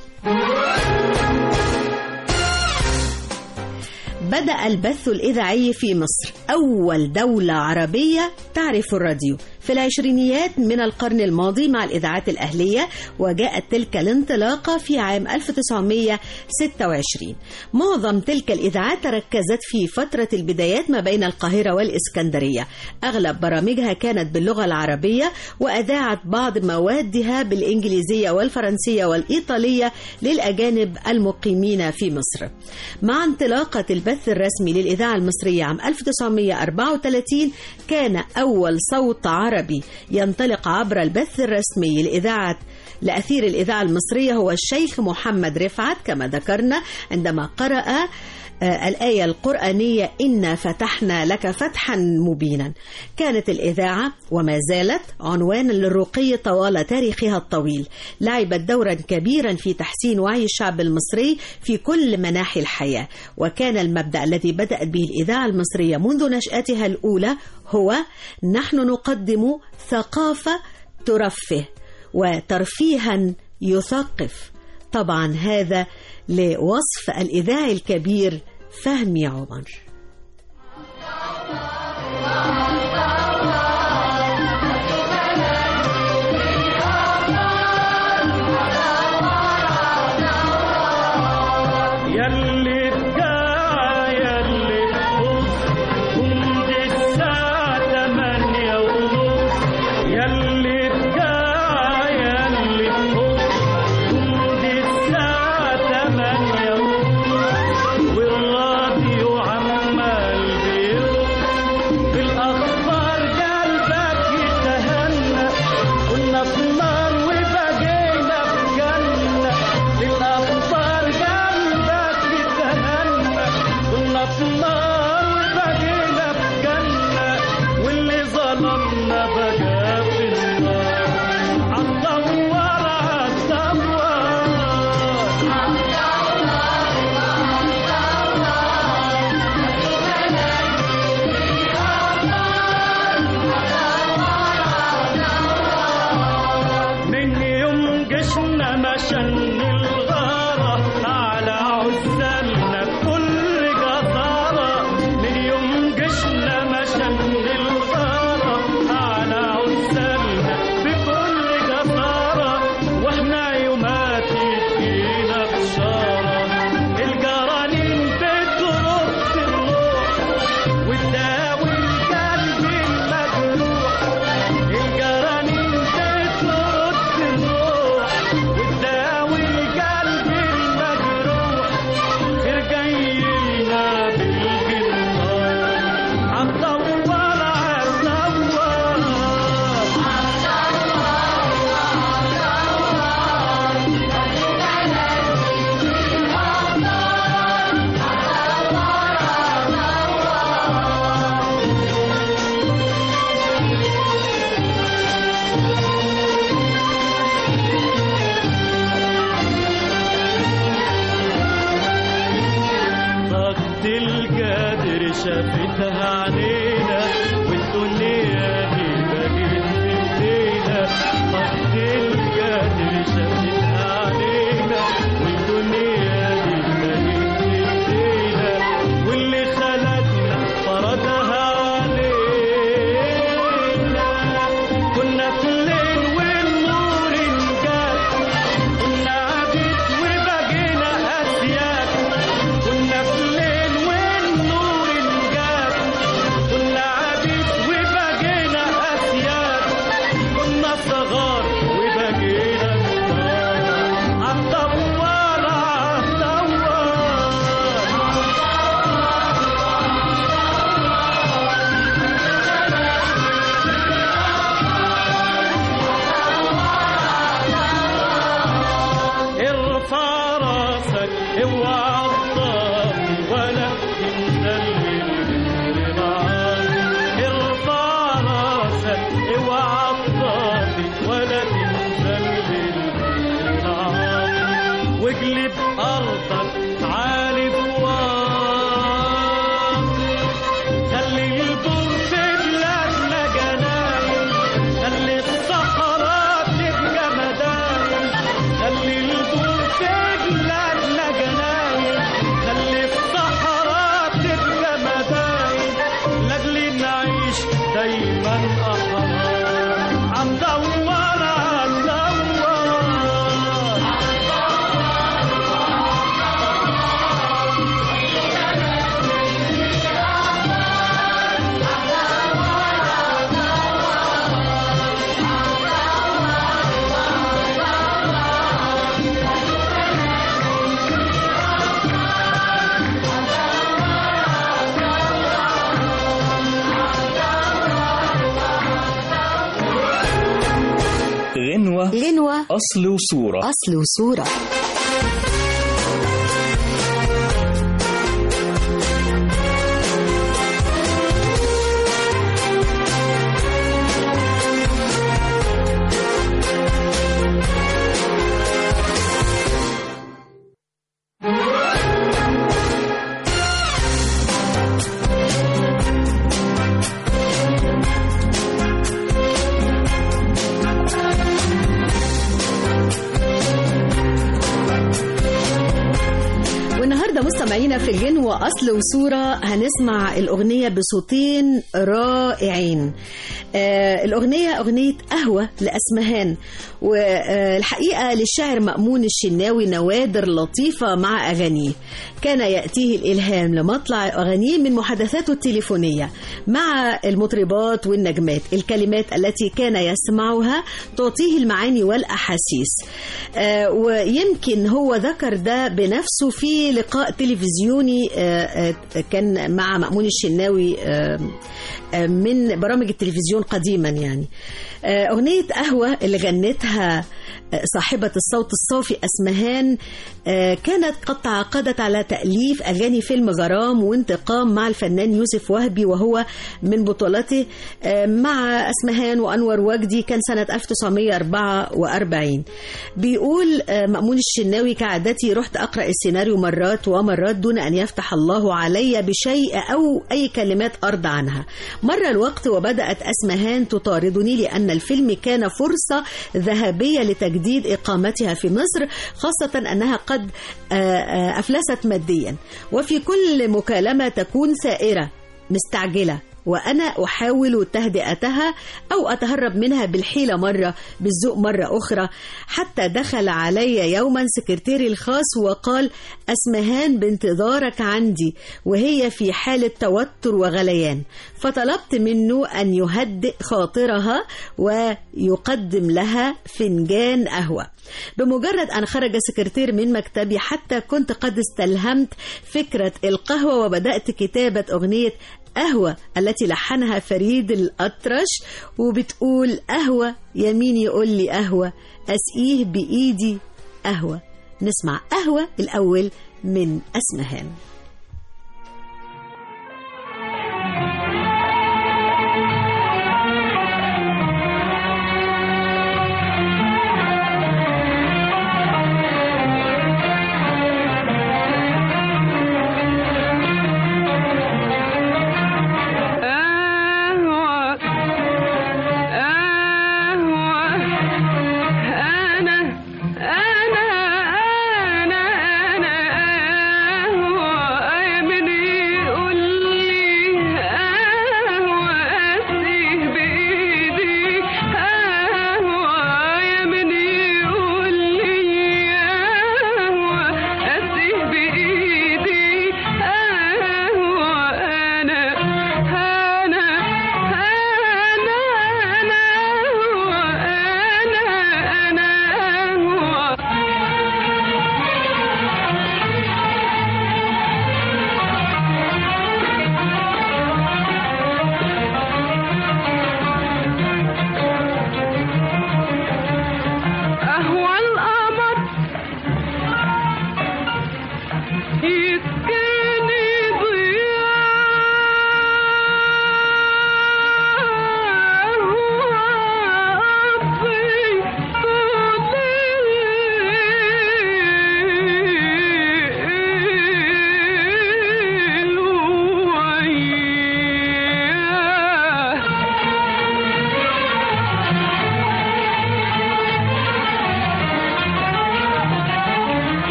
بدأ البث الإذاعي في مصر أول دولة عربية تعرف الراديو في العشرينيات من القرن الماضي مع الإذاعات الأهلية وجاءت تلك الانطلاقة في عام 1926 معظم تلك الإذاعات تركزت في فترة البدايات ما بين القاهرة والإسكندرية أغلب برامجها كانت باللغة العربية وأذاعت بعض موادها بالإنجليزية والفرنسية والإيطالية للأجانب المقيمين في مصر مع انطلاقة البث الرسمي للإذاعة المصرية عام 1934 كان أول صوت عربي ينطلق عبر البث الرسمي لإذاعة لأثير الإذاعة المصرية هو الشيخ محمد رفعت كما ذكرنا عندما قرأ آه، الآية القرآنية إنا فتحنا لك فتحا مبينا كانت الإذاعة وما زالت عنوانا للرقي طوال تاريخها الطويل لعبت دورا كبيرا في تحسين وعي الشعب المصري في كل مناحي الحياة وكان المبدأ الذي بدأت به الإذاعة المصرية منذ نشأتها الأولى هو نحن نقدم ثقافة ترفه وترفيها يثقف طبعا هذا لوصف الإذاعي الكبير فهمي عمر يلي تجاع يلي تبص قمت الساعة تمانية ونص يلي تجاع يلي تبص قمت الساعة تمانية ونص والراديو عم شافتها علينا والدنيا دي بقت بايدينا أرض الجهد اللي شافتها علينا والدنيا دي بقت بايدينا واللي خلقنا فرضها علينا كنا في الليل والنور انجاب كنا عبيد وبقينا أسياد كنا في الليل والنور انجاب كنا عبيد وبقينا أسياد كنا صغار وبقينا كبار عالدوار ارفع راسك اوعى تطافي ولا تنزل للجمهور معاك ارفع راسك اوعى تطافي ولا تنزل للجمهور معاك واقلب ارضك عالي فوق خلي البر في بلادنا جناين خلي الصحراء تبقى مداين خلي البر في بلادنا جناين خلي الصحراء تبقى مداين لاجل نعيش دايما احرار عم دور عم دور غنوة غنوة أصل وصورة أصل وصورة والنهارده مستمعينا في الجنوة أصل وصورة هنسمع الأغنية بصوتين رائعين آه الأغنية أغنية قهوة لأسمهان والحقيقة للشاعر مأمون الشناوي نوادر لطيفة مع أغانيه كان يأتيه الإلهام لمطلع أغانيه من محادثاته التليفونية مع المطربات والنجمات الكلمات التي كان يسمعها تعطيه المعاني والأحاسيس آه ويمكن هو ذكر ده بنفسه في لقاء تلفزيوني آه آه كان مع مأمون الشناوي آه آه من برامج التلفزيون قديما يعني آه أغنية قهوة اللي غنتها آه صاحبة الصوت الصافي أسمهان آه كانت قد تعاقدت على تأليف أغاني فيلم غرام وانتقام مع الفنان يوسف وهبي وهو من بطولته آه مع أسمهان وأنور وجدي كان سنة 1944 بيقول آه مأمون الشناوي كعادتي رحت أقرأ السيناريو مرات ومرات دون أن يفتح الله علي بشيء أو أي كلمات أرضى عنها مر الوقت وبدأت أسمهان تطاردني لأن الفيلم كان فرصة ذهبية لتجديد إقامتها في مصر خاصة أنها قد أفلست ماديا وفي كل مكالمة تكون سائرة مستعجلة وأنا أحاول تهدئتها أو أتهرب منها بالحيلة مرة بالذوق مرة أخرى حتى دخل علي يوما سكرتيري الخاص وقال أسمهان بانتظارك عندي وهي في حالة توتر وغليان فطلبت منه أن يهدئ خاطرها ويقدم لها فنجان قهوة بمجرد أن خرج سكرتير من مكتبي حتى كنت قد استلهمت فكرة القهوة وبدأت كتابة أغنية قهوة التي لحنها فريد الأطرش وبتقول قهوة يمين يقول لي قهوة أسقيه بإيدي قهوة نسمع قهوة الأول من أسمهان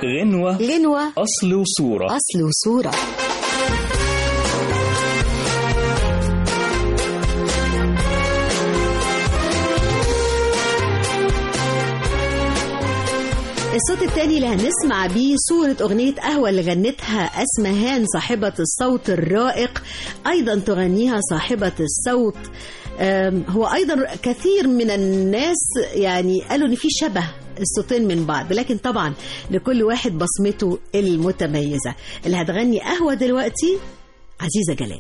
غنوة غنوة أصل وصورة أصل وصورة الصوت التاني اللي هنسمع بيه صورة أغنية قهوة اللي غنتها أسمهان صاحبة الصوت الرائق أيضا تغنيها صاحبة الصوت أم، هو أيضا كثير من الناس يعني قالوا إن في شبه الصوتين من بعض لكن طبعا لكل واحد بصمته المتميزة اللي هتغني قهوة دلوقتي عزيزة جلال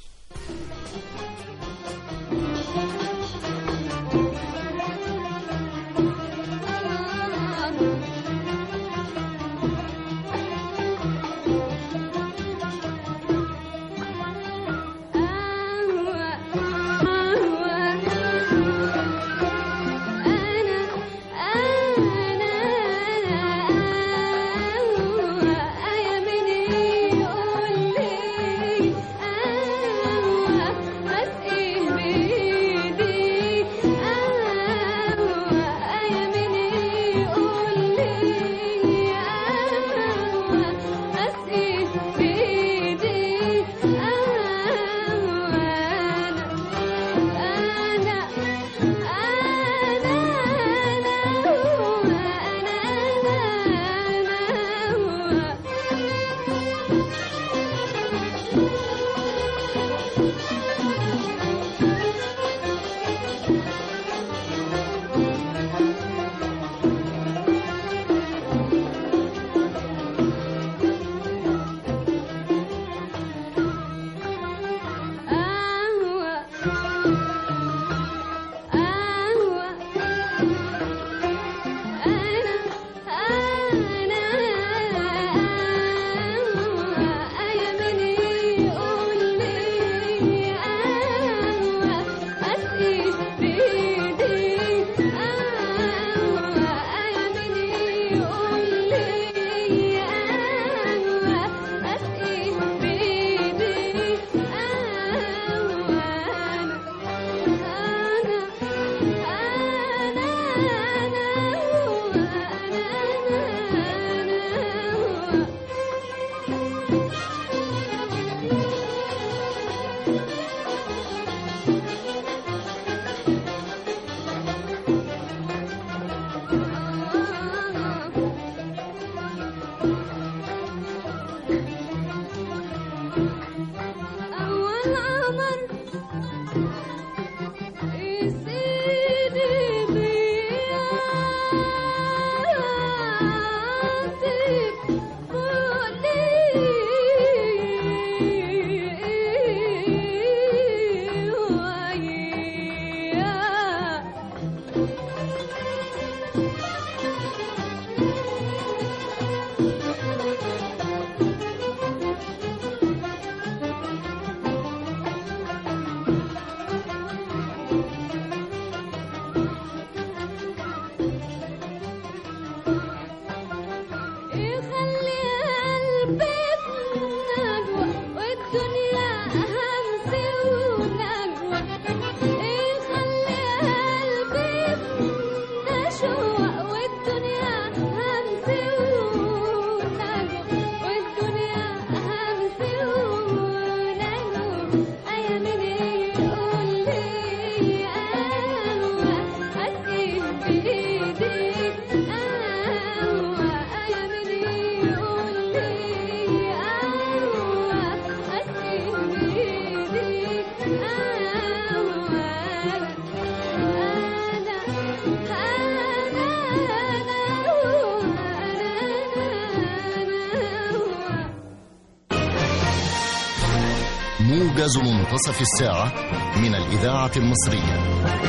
موجز منتصف الساعة من الإذاعة المصرية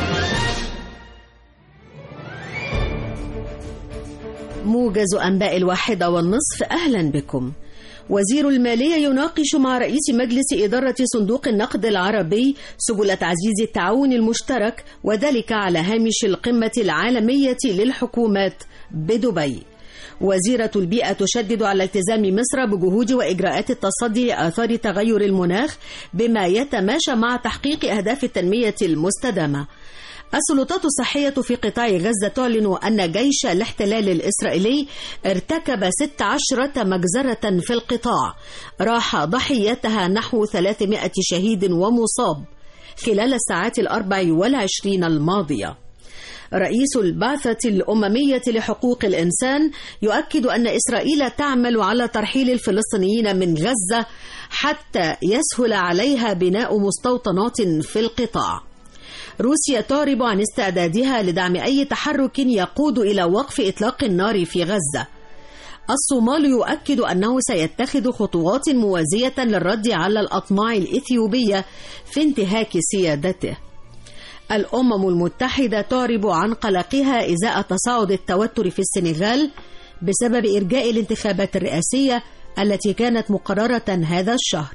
موجز أنباء الواحدة والنصف أهلا بكم وزير المالية يناقش مع رئيس مجلس إدارة صندوق النقد العربي سبل تعزيز التعاون المشترك وذلك على هامش القمة العالمية للحكومات بدبي وزيرة البيئة تشدد على التزام مصر بجهود وإجراءات التصدي لآثار تغير المناخ بما يتماشى مع تحقيق أهداف التنمية المستدامة السلطات الصحية في قطاع غزة تعلن أن جيش الاحتلال الإسرائيلي ارتكب 16 مجزرة في القطاع راح ضحيتها نحو 300 شهيد ومصاب خلال الساعات الأربع والعشرين الماضية رئيس البعثة الأممية لحقوق الإنسان يؤكد أن إسرائيل تعمل على ترحيل الفلسطينيين من غزة حتى يسهل عليها بناء مستوطنات في القطاع روسيا تعرب عن استعدادها لدعم أي تحرك يقود إلى وقف إطلاق النار في غزة الصومال يؤكد أنه سيتخذ خطوات موازية للرد على الأطماع الإثيوبية في انتهاك سيادته الأمم المتحدة تعرب عن قلقها إزاء تصاعد التوتر في السنغال بسبب إرجاء الانتخابات الرئاسية التي كانت مقررة هذا الشهر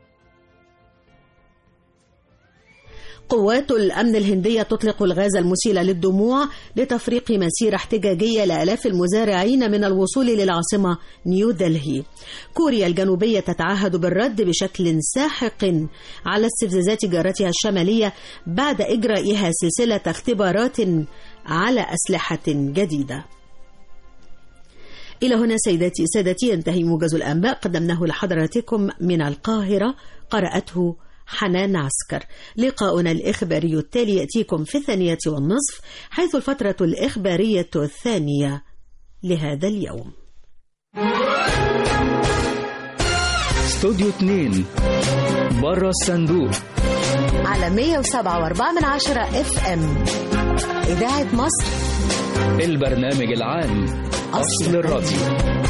قوات الأمن الهندية تطلق الغاز المسيل للدموع لتفريق مسيرة احتجاجية لآلاف المزارعين من الوصول للعاصمة نيودلهي كوريا الجنوبية تتعهد بالرد بشكل ساحق على استفزازات جارتها الشمالية بعد إجرائها سلسلة اختبارات على أسلحة جديدة إلى هنا سيداتي سادتي ينتهي موجز الأنباء قدمناه لحضراتكم من القاهرة قرأته حنان عسكر لقاؤنا الإخباري التالي يأتيكم في الثانية والنصف حيث الفترة الإخبارية الثانية لهذا اليوم استوديو 2 بره الصندوق على 107.4 من عشرة اف ام إذاعة مصر البرنامج العام أصل الراديو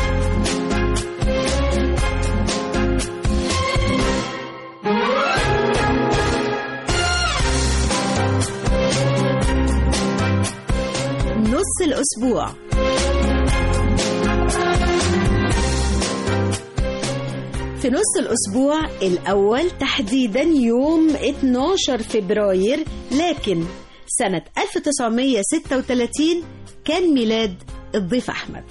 نص الأسبوع في نص الأسبوع الأول تحديدا يوم 12 فبراير لكن سنة 1936 كان ميلاد الضيف أحمد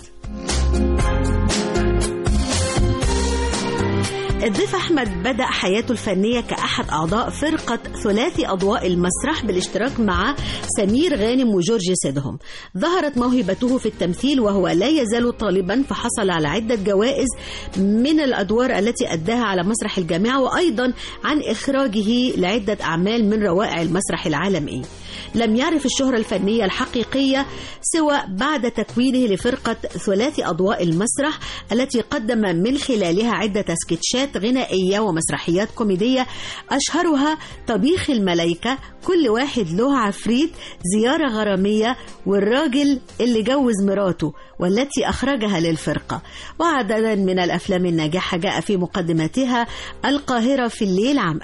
الضيف أحمد بدأ حياته الفنية كأحد أعضاء فرقة ثلاثي أضواء المسرح بالاشتراك مع سمير غانم وجورج سيدهم ظهرت موهبته في التمثيل وهو لا يزال طالبا فحصل على عدة جوائز من الأدوار التي أداها على مسرح الجامعة وأيضا عن إخراجه لعدة أعمال من روائع المسرح العالمي لم يعرف الشهرة الفنية الحقيقية سوى بعد تكوينه لفرقة ثلاثي أضواء المسرح التي قدم من خلالها عدة سكتشات غنائية ومسرحيات كوميدية أشهرها طبيخ الملايكة كل واحد له عفريت زيارة غرامية والراجل اللي جوز مراته والتي أخرجها للفرقة وعددا من الأفلام الناجحة جاء في مقدمتها القاهرة في الليل عام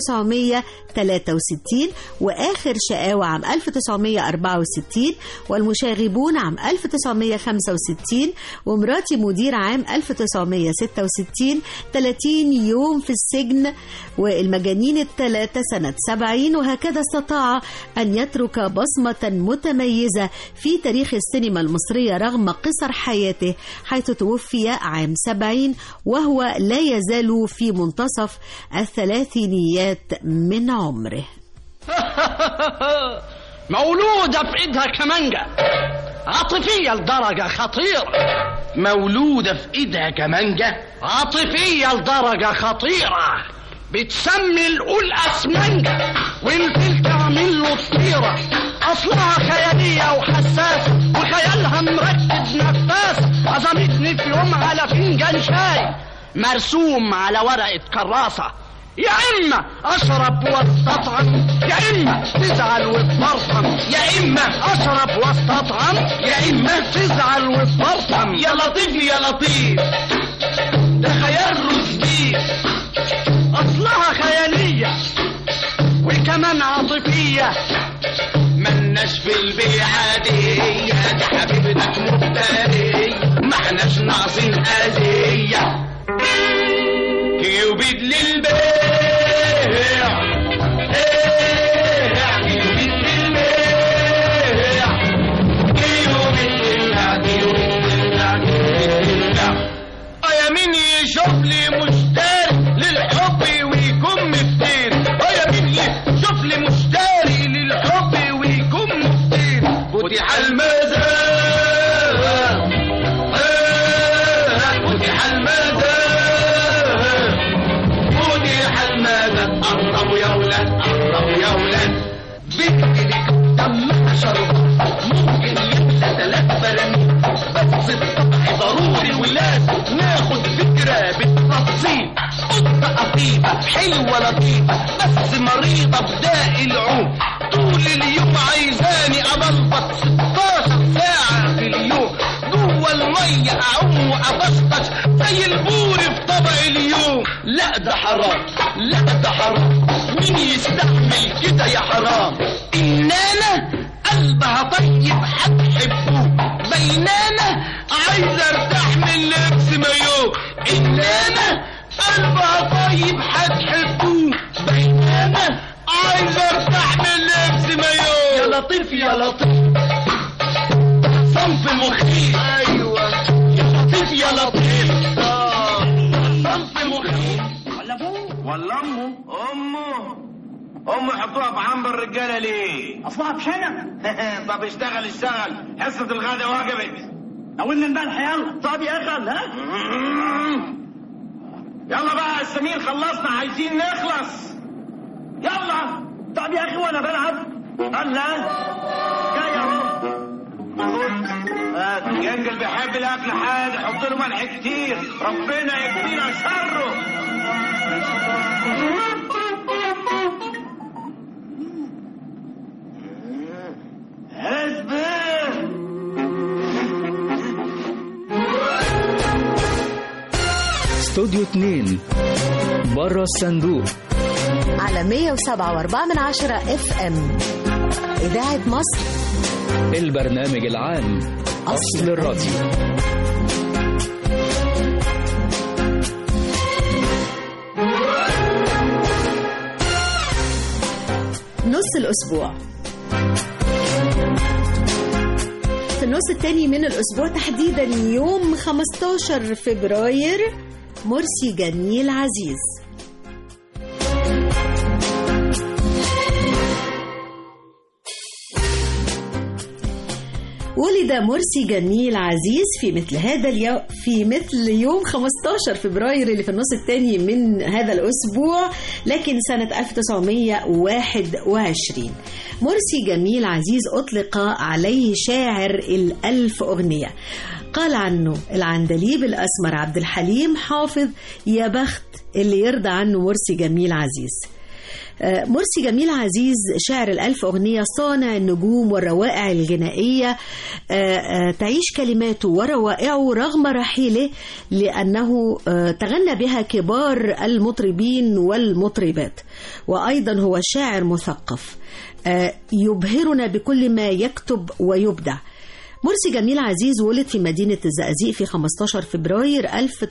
1963 وآخر شقاوة عام 1964 والمشاغبون عام 1965 ومراتي مدير عام 1966 30 يوم في السجن والمجانين الثلاثة سنة 70 وهكذا استطاع أن يترك بصمة متميزة في تاريخ السينما المصرية رغم قصر حياته حيث توفي عام 70 وهو لا يزال في منتصف الثلاثينيات من عمره مولودة في ايدها كمانجة عاطفية لدرجة خطيرة مولودة في ايدها كمانجة عاطفية لدرجة خطيرة بتسمي القول اسمنجة والفيل تعمل له طيرة اصلها خيالية وحساسة وخيالها مركز نفاس عزمتني في يوم على فنجان شاي مرسوم على ورقة كراسة يا إما أشرب واستطعم يا إما تزعل وتفرطم يا إما أشرب واستطعم يا إما تزعل وتفرطم يا لطيف يا لطيف ده خيال رشدي أصلها خيالية وكمان عاطفية ملناش في البيع عادية ده حبيبتك مفتري ما احناش ناقصين أذية كيوبيد للبيع كيوبيد للبيع كيوبيد للبيع كيوبيد للبيع كيوبيد للبيع يا مين يشوف لي مشتري للحب ويكون مفتري يا مين يشوف لي مشتري للحب ويكون حمادة مودي حمادة قربوا يا ولاد قربوا يا ولاد بنت لك دمها شرب ممكن يبقى ثلاث براميل بس الطبع ضروري ولاد ناخد فكرة بالتفصيل قطة قطيبة حلوة لطيفة بس مريضة بداء العوم طول اليوم عايزاني أبلبط 16 ساعة في اليوم جوه المية أعوم وأبسطش زي البور في طبق اليوم لا ده حرام لا ده حرام مين يستحمل كده يا حرام إنانا قلبها طيب هتحبوه بينانا عايز ارتاح من لبس مايو إنانا قلبها طيب هتحبوه بينانا عايز ارتاح من لبس مايو يا لطيف يا لطيف صنف مخيف ايوه يا لطيف يا لطيف آه. صنف مخيف ولا ابوه ولا امه امه امه يحطوها في عنبر الرجاله ليه؟ اصلها بشنب طب اشتغل اشتغل حصه الغدا وجبت ناولنا الملح يلا طب يا اخي ها يلا بقى يا سمير خلصنا عايزين نخلص يلا طب يا اخي وانا بلعب الله جاي اهو آه، جنجل بيحب الاكل حاد حط له ملح كتير ربنا يكفينا شره اصبر استوديو 2 بره الصندوق على 107.4 من عشرة اف ام إذاعة مصر البرنامج العام أصل الراديو نص الأسبوع في النص الثاني من الأسبوع تحديدا يوم 15 فبراير مرسي جميل عزيز ولد مرسي جميل عزيز في مثل هذا اليوم في مثل يوم 15 فبراير اللي في النص الثاني من هذا الأسبوع لكن سنة 1921 مرسي جميل عزيز أطلق عليه شاعر الألف أغنية قال عنه العندليب الأسمر عبد الحليم حافظ يا بخت اللي يرضى عنه مرسي جميل عزيز آه، مرسي جميل عزيز شاعر الألف أغنية صانع النجوم والروائع الغنائية آه، آه، تعيش كلماته وروائعه رغم رحيله لأنه آه، تغنى بها كبار المطربين والمطربات وأيضا هو شاعر مثقف آه، يبهرنا بكل ما يكتب ويبدع مرسي جميل عزيز ولد في مدينة الزقازيق في 15 فبراير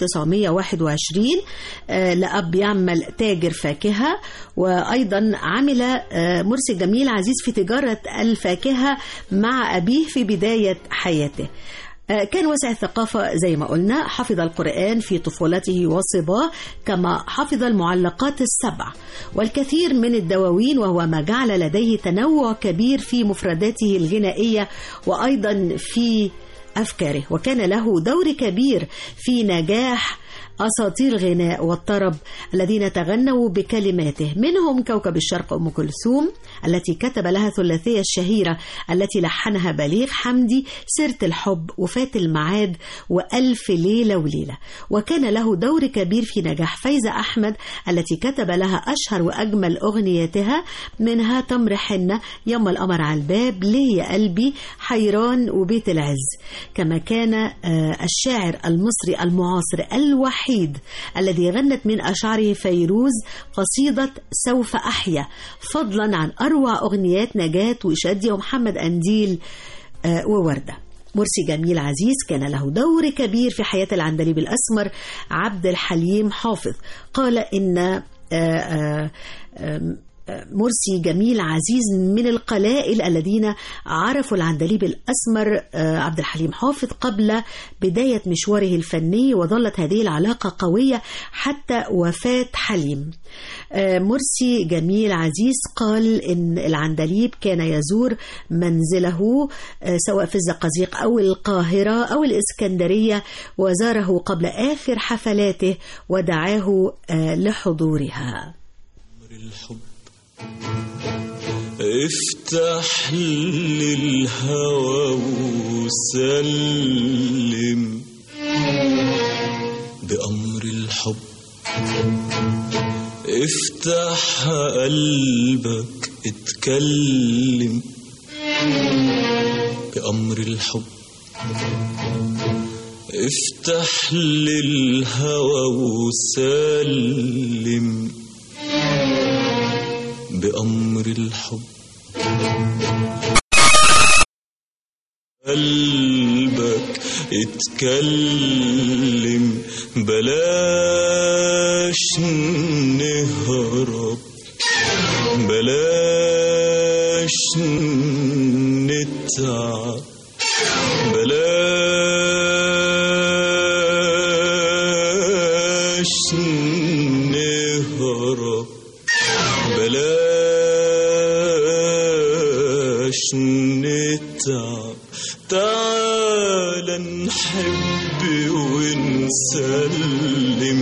1921 آه، لأب يعمل تاجر فاكهة وأيضا عمل آه، مرسي جميل عزيز في تجارة الفاكهة مع أبيه في بداية حياته آه، كان واسع الثقافة زي ما قلنا حفظ القرآن في طفولته وصباه كما حفظ المعلقات السبع والكثير من الدواوين وهو ما جعل لديه تنوع كبير في مفرداته الغنائية وأيضا في أفكاره وكان له دور كبير في نجاح أساطير الغناء والطرب الذين تغنوا بكلماته منهم كوكب الشرق أم كلثوم التي كتب لها ثلاثية الشهيرة التي لحنها بليغ حمدي سيرة الحب وفاة المعاد وألف ليلة وليلة وكان له دور كبير في نجاح فايزة أحمد التي كتب لها أشهر وأجمل أغنياتها منها تمر حنة يوم القمر على الباب ليه يا قلبي حيران وبيت العز كما كان آه، الشاعر المصري المعاصر الوحيد الذي غنت من أشعاره فيروز قصيدة سوف أحيا فضلا عن أروع أغنيات نجاة وشادية ومحمد أنديل آه، ووردة مرسي جميل عزيز كان له دور كبير في حياة العندليب الأسمر عبد الحليم حافظ قال إن آه، آه، آم، مرسي جميل عزيز من القلائل الذين عرفوا العندليب الأسمر آه، عبد الحليم حافظ قبل بداية مشواره الفني وظلت هذه العلاقة قوية حتى وفاة حليم آه، مرسي جميل عزيز قال إن العندليب كان يزور منزله آه، سواء في الزقازيق أو القاهرة أو الإسكندرية وزاره قبل آخر حفلاته ودعاه آه، لحضورها الحب افتح للهوى وسلم بأمر الحب افتح قلبك اتكلم بأمر الحب افتح للهوى وسلم بأمر الحب قلبك اتكلم بلاش نهرب بلاش نتعب بلاش نهرب بلاش نتعب تعال نحب ونسلم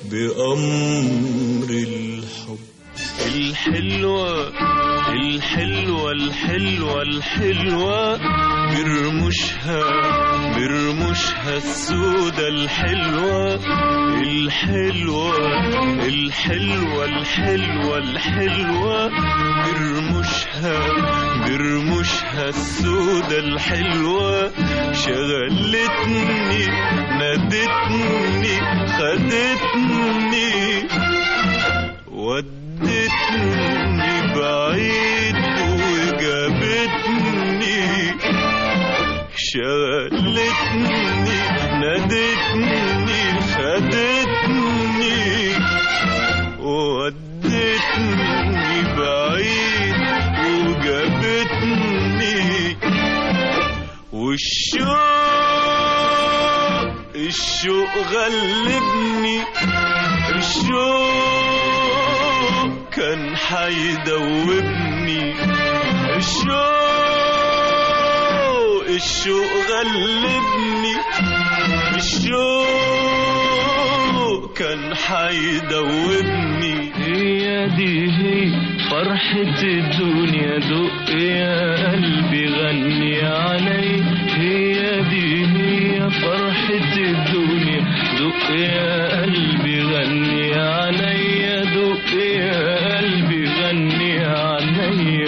بأمر الحب الحلوة الحلوة الحلوة الحلوة برمشها برمشها السودة الحلوة الحلوة الحلوة الحلوة الحلوة برمشها برمشها السودة الحلوة شغلتني نادتني خدتني ودتني بعيد وجابتني شغلتني نادتني خدتني ودتني بعيد وجابتني والشوق الشوق غلبني الشوق كان حيدوبني الشوق الشوق غلبني الشوق كان حيدوبني هي دي هي فرحة الدنيا دق يا قلبي غني علي هي دي هي فرحة الدنيا دق يا قلبي غني علي دق يا قلبي غني علي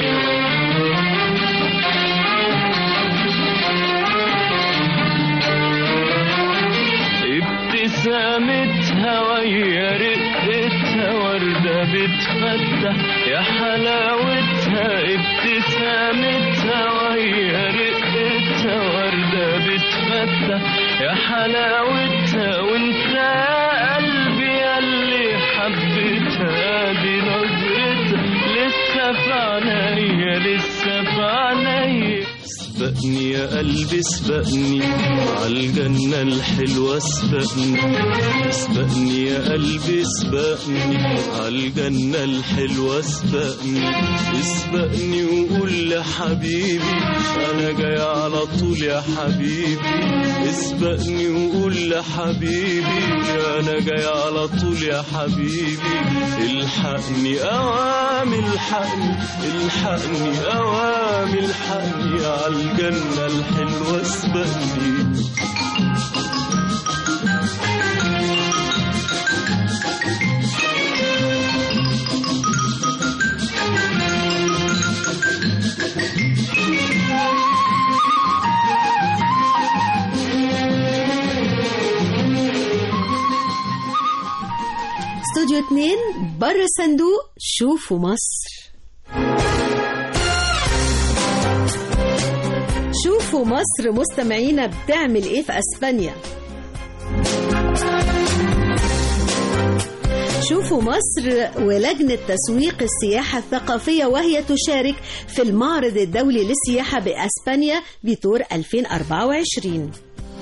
ابتسامتها ويا رقتها وردة بتفتح يا حلاوتها ابتسامتها ويا رقتها وردة بتفتح يا حلاوتها وانت يا قلبي ياللي حبيتها دي نظرتها لسه في عينيا لسه في عينيا سبقني يا قلبي سبقني عالجنة الحلوة سبقني سبقني يا قلبي سبقني عالجنة الحلوة سبقني اسبقني وقول لحبيبي أنا جاي على طول يا حبيبي اسبقني وقول لحبيبي أنا جاي على طول يا حبيبي الحقني أوامي الحقني الحقني أوامي الحقني عالجنة الحلوة اسبقني استوديو 2 بره الصندوق شوفوا مصر شوفوا مصر مستمعينا بتعمل ايه في اسبانيا شوفوا مصر ولجنة تسويق السياحة الثقافية وهي تشارك في المعرض الدولي للسياحة بأسبانيا بتور 2024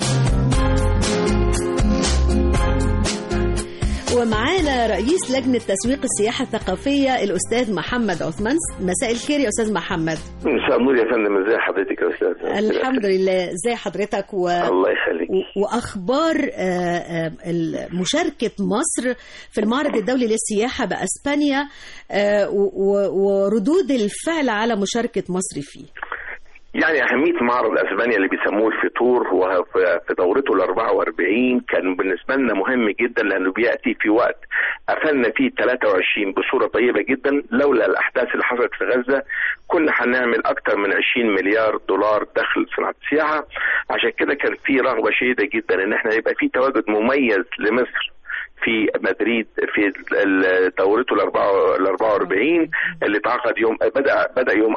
ومعانا رئيس لجنة تسويق السياحة الثقافية الأستاذ محمد عثمان مساء الخير يا أستاذ محمد مساء النور يا فندم ازي حضرتك يا استاذ الحمد لله ازي حضرتك و... الله يخليك و- واخبار آه، آه، ال- مشاركه مصر في المعرض الدولي للسياحه باسبانيا آه، و- و- وردود الفعل على مشاركه مصر فيه يعني أهمية معرض أسبانيا اللي بيسموه الفطور وهو في في دورته ال 44 كان بالنسبة لنا مهم جدا لأنه بيأتي في وقت قفلنا فيه 23 بصورة طيبة جدا لولا الأحداث اللي حصلت في غزة كنا هنعمل أكتر من 20 مليار دولار دخل صناعة السياحة عشان كده كان في رغبة شديدة جدا إن احنا يبقى في تواجد مميز لمصر في مدريد في ال- دورته ال 44 اللي اتعقد يوم بدا بدا يوم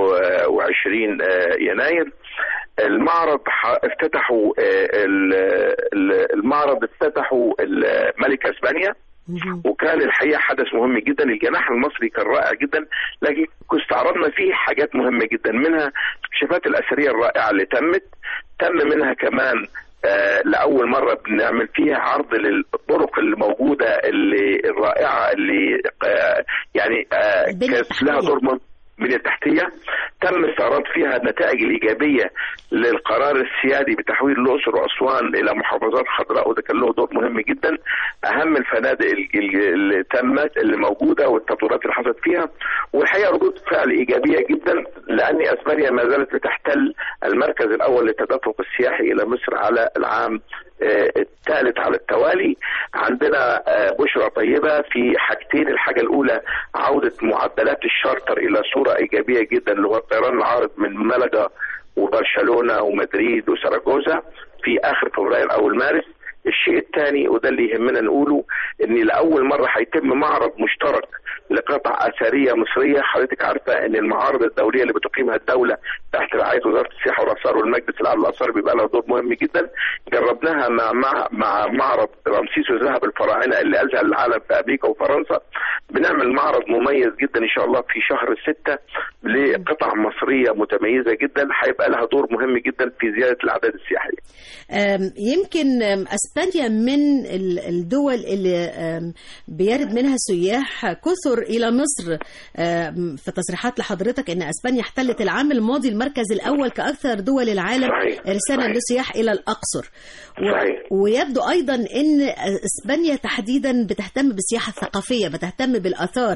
24 يناير المعرض ح- افتتحوا آه، ال- ال- المعرض افتتحوا ال- ملك اسبانيا وكان الحقيقه حدث مهم جدا الجناح المصري كان رائع جدا لكن استعرضنا فيه حاجات مهمه جدا منها الاكتشافات الاثريه الرائعه اللي تمت تم منها كمان آه لاول مره بنعمل فيها عرض للطرق الموجوده اللي الرائعه اللي آه يعني آه كانت لها دور مهم البنيه التحتيه تم استعراض فيها النتائج الايجابيه للقرار السيادي بتحويل الاقصر واسوان الى محافظات خضراء وده كان له دور مهم جدا اهم الفنادق ال- ال- اللي تمت اللي موجوده والتطورات اللي حصلت فيها والحقيقه ردود فعل ايجابيه جدا لان اسبانيا ما زالت بتحتل المركز الاول للتدفق السياحي الى مصر على العام آه، الثالث على التوالي عندنا آه، بشرى طيبه في حاجتين الحاجه الاولى عوده معدلات الشارتر الى صوره ايجابيه جدا اللي هو الطيران العارض من ملقا وبرشلونه ومدريد وسراجوزا في اخر فبراير اول مارس الشيء الثاني وده اللي يهمنا نقوله ان لاول مره هيتم معرض مشترك لقطع اثريه مصريه حضرتك عارفه ان المعارض الدوليه اللي بتقيمها الدوله تحت رعايه وزاره السياحه والاثار والمجلس العام للاثار بيبقى لها دور مهم جدا جربناها مع مع, مع معرض رمسيس وذهب الفراعنه اللي اذهل العالم في امريكا وفرنسا بنعمل معرض مميز جدا ان شاء الله في شهر ستة لقطع مصريه متميزه جدا هيبقى لها دور مهم جدا في زياده الاعداد السياحيه آم، يمكن آم، اسبانيا من ال- الدول اللي آم، بيرد منها سياح كثر الى مصر آم، في تصريحات لحضرتك ان اسبانيا احتلت العام الماضي المركز الاول كاكثر دول العالم صحيح. ارسالا صحيح. للسياح الى الاقصر و- صحيح. ويبدو ايضا ان اسبانيا تحديدا بتهتم بالسياحه الثقافيه بتهتم بالاثار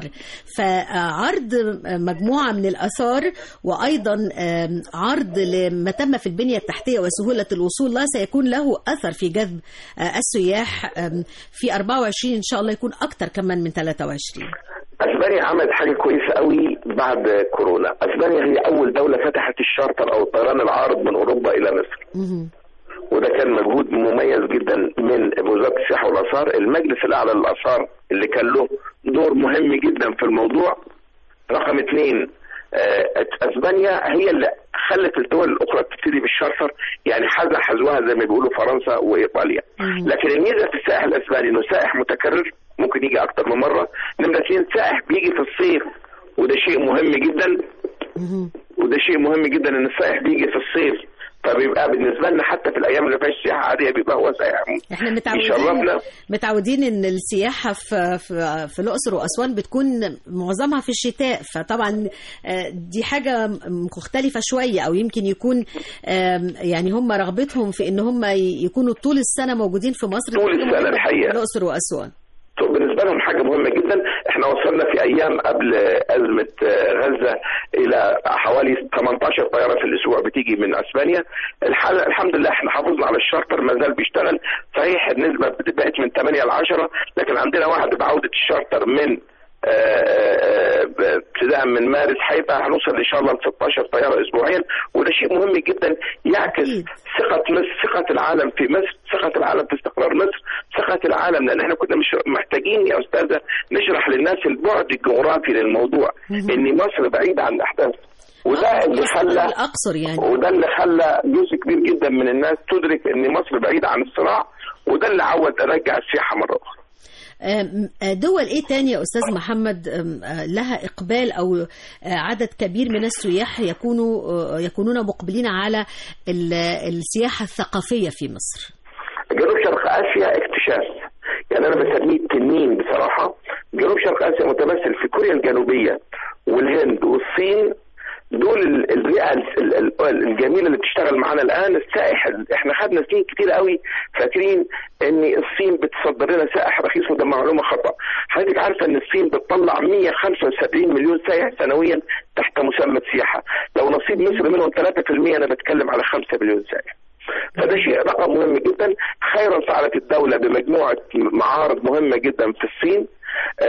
فعرض مجموعه من الاثار وايضا آم، عرض لما تم في البنيه التحتيه وسهوله الوصول لها سيكون له اثر في جذب آه، السياح آم، في 24 ان شاء الله يكون اكثر كمان من 23 اسبانيا عملت حاجه كويسه قوي بعد كورونا اسبانيا هي اول دوله فتحت الشارتر او الطيران العارض من اوروبا الى مصر وده كان مجهود مميز جدا من وزاره السياحه والاثار المجلس الاعلى للاثار اللي كان له دور مهم جدا في الموضوع رقم اثنين آه، اسبانيا هي اللي خلت الدول الاخرى تبتدي بالشارتر يعني حذا حذوها زي ما بيقولوا فرنسا وايطاليا لكن الميزه في السائح الاسباني انه سائح متكرر ممكن يجي اكتر من مره نمره اثنين سائح بيجي في الصيف وده شيء مهم جدا وده شيء مهم جدا ان السائح بيجي في الصيف فبيبقى بالنسبه لنا حتى في الايام اللي فيهاش سياحه عاديه بيبقى هو سائح احنا متعودين يشرفنا متعودين ان السياحه في في, في الاقصر واسوان بتكون معظمها في الشتاء فطبعا آه، دي حاجه مختلفه شويه او يمكن يكون آم، يعني هم رغبتهم في ان هم يكونوا طول السنه موجودين في مصر طول دي حاجة السنة مهمة الحقيقة. في الاقصر واسوان طب بالنسبه لهم حاجه مهمه جدا احنا وصلنا في ايام قبل ازمه آه، غزه الى حوالي 18 طياره في الاسبوع بتيجي من اسبانيا الحال الحمد لله احنا حافظنا على الشارتر ما زال بيشتغل صحيح النسبه بقت من 8 ل 10 لكن عندنا وعد بعوده الشارتر من آه، آه، آه، ابتداء من مارس هيبقى هنوصل ان شاء الله ل 16 طياره اسبوعيا وده شيء مهم جدا يعكس ثقه مصر ثقه العالم في مصر ثقه العالم في استقرار مصر ثقه العالم لان احنا كنا مش محتاجين يا استاذه نشرح للناس البعد الجغرافي للموضوع ان مصر بعيده عن الاحداث وده اللي خلى الاقصر يعني وده اللي خلى جزء كبير جدا من الناس تدرك ان مصر بعيده عن الصراع وده اللي عود رجع السياحه مره اخرى آم، آه، دول ايه تاني يا استاذ محمد آم، آه، لها اقبال او آه، عدد كبير من السياح يكونوا آه، يكونون مقبلين على ال- السياحه الثقافيه في مصر جنوب شرق اسيا اكتشاف يعني انا بسميه التنين بصراحه جنوب شرق اسيا متمثل في كوريا الجنوبيه والهند والصين دول ال- الرئه ال- ال- ال- الجميله اللي بتشتغل معانا الان السائح ال- احنا خدنا سنين كتير قوي فاكرين ان الصين بتصدر لنا سائح رخيص وده معلومه خطا حضرتك عارفه ان الصين بتطلع 175 مليون سائح سنويا تحت مسمى السياحه لو نصيب مصر منهم 3% انا بتكلم على 5 مليون سائح فده شيء رقم مهم جدا خيرا فعلت الدولة بمجموعة معارض مهمة جدا في الصين آه،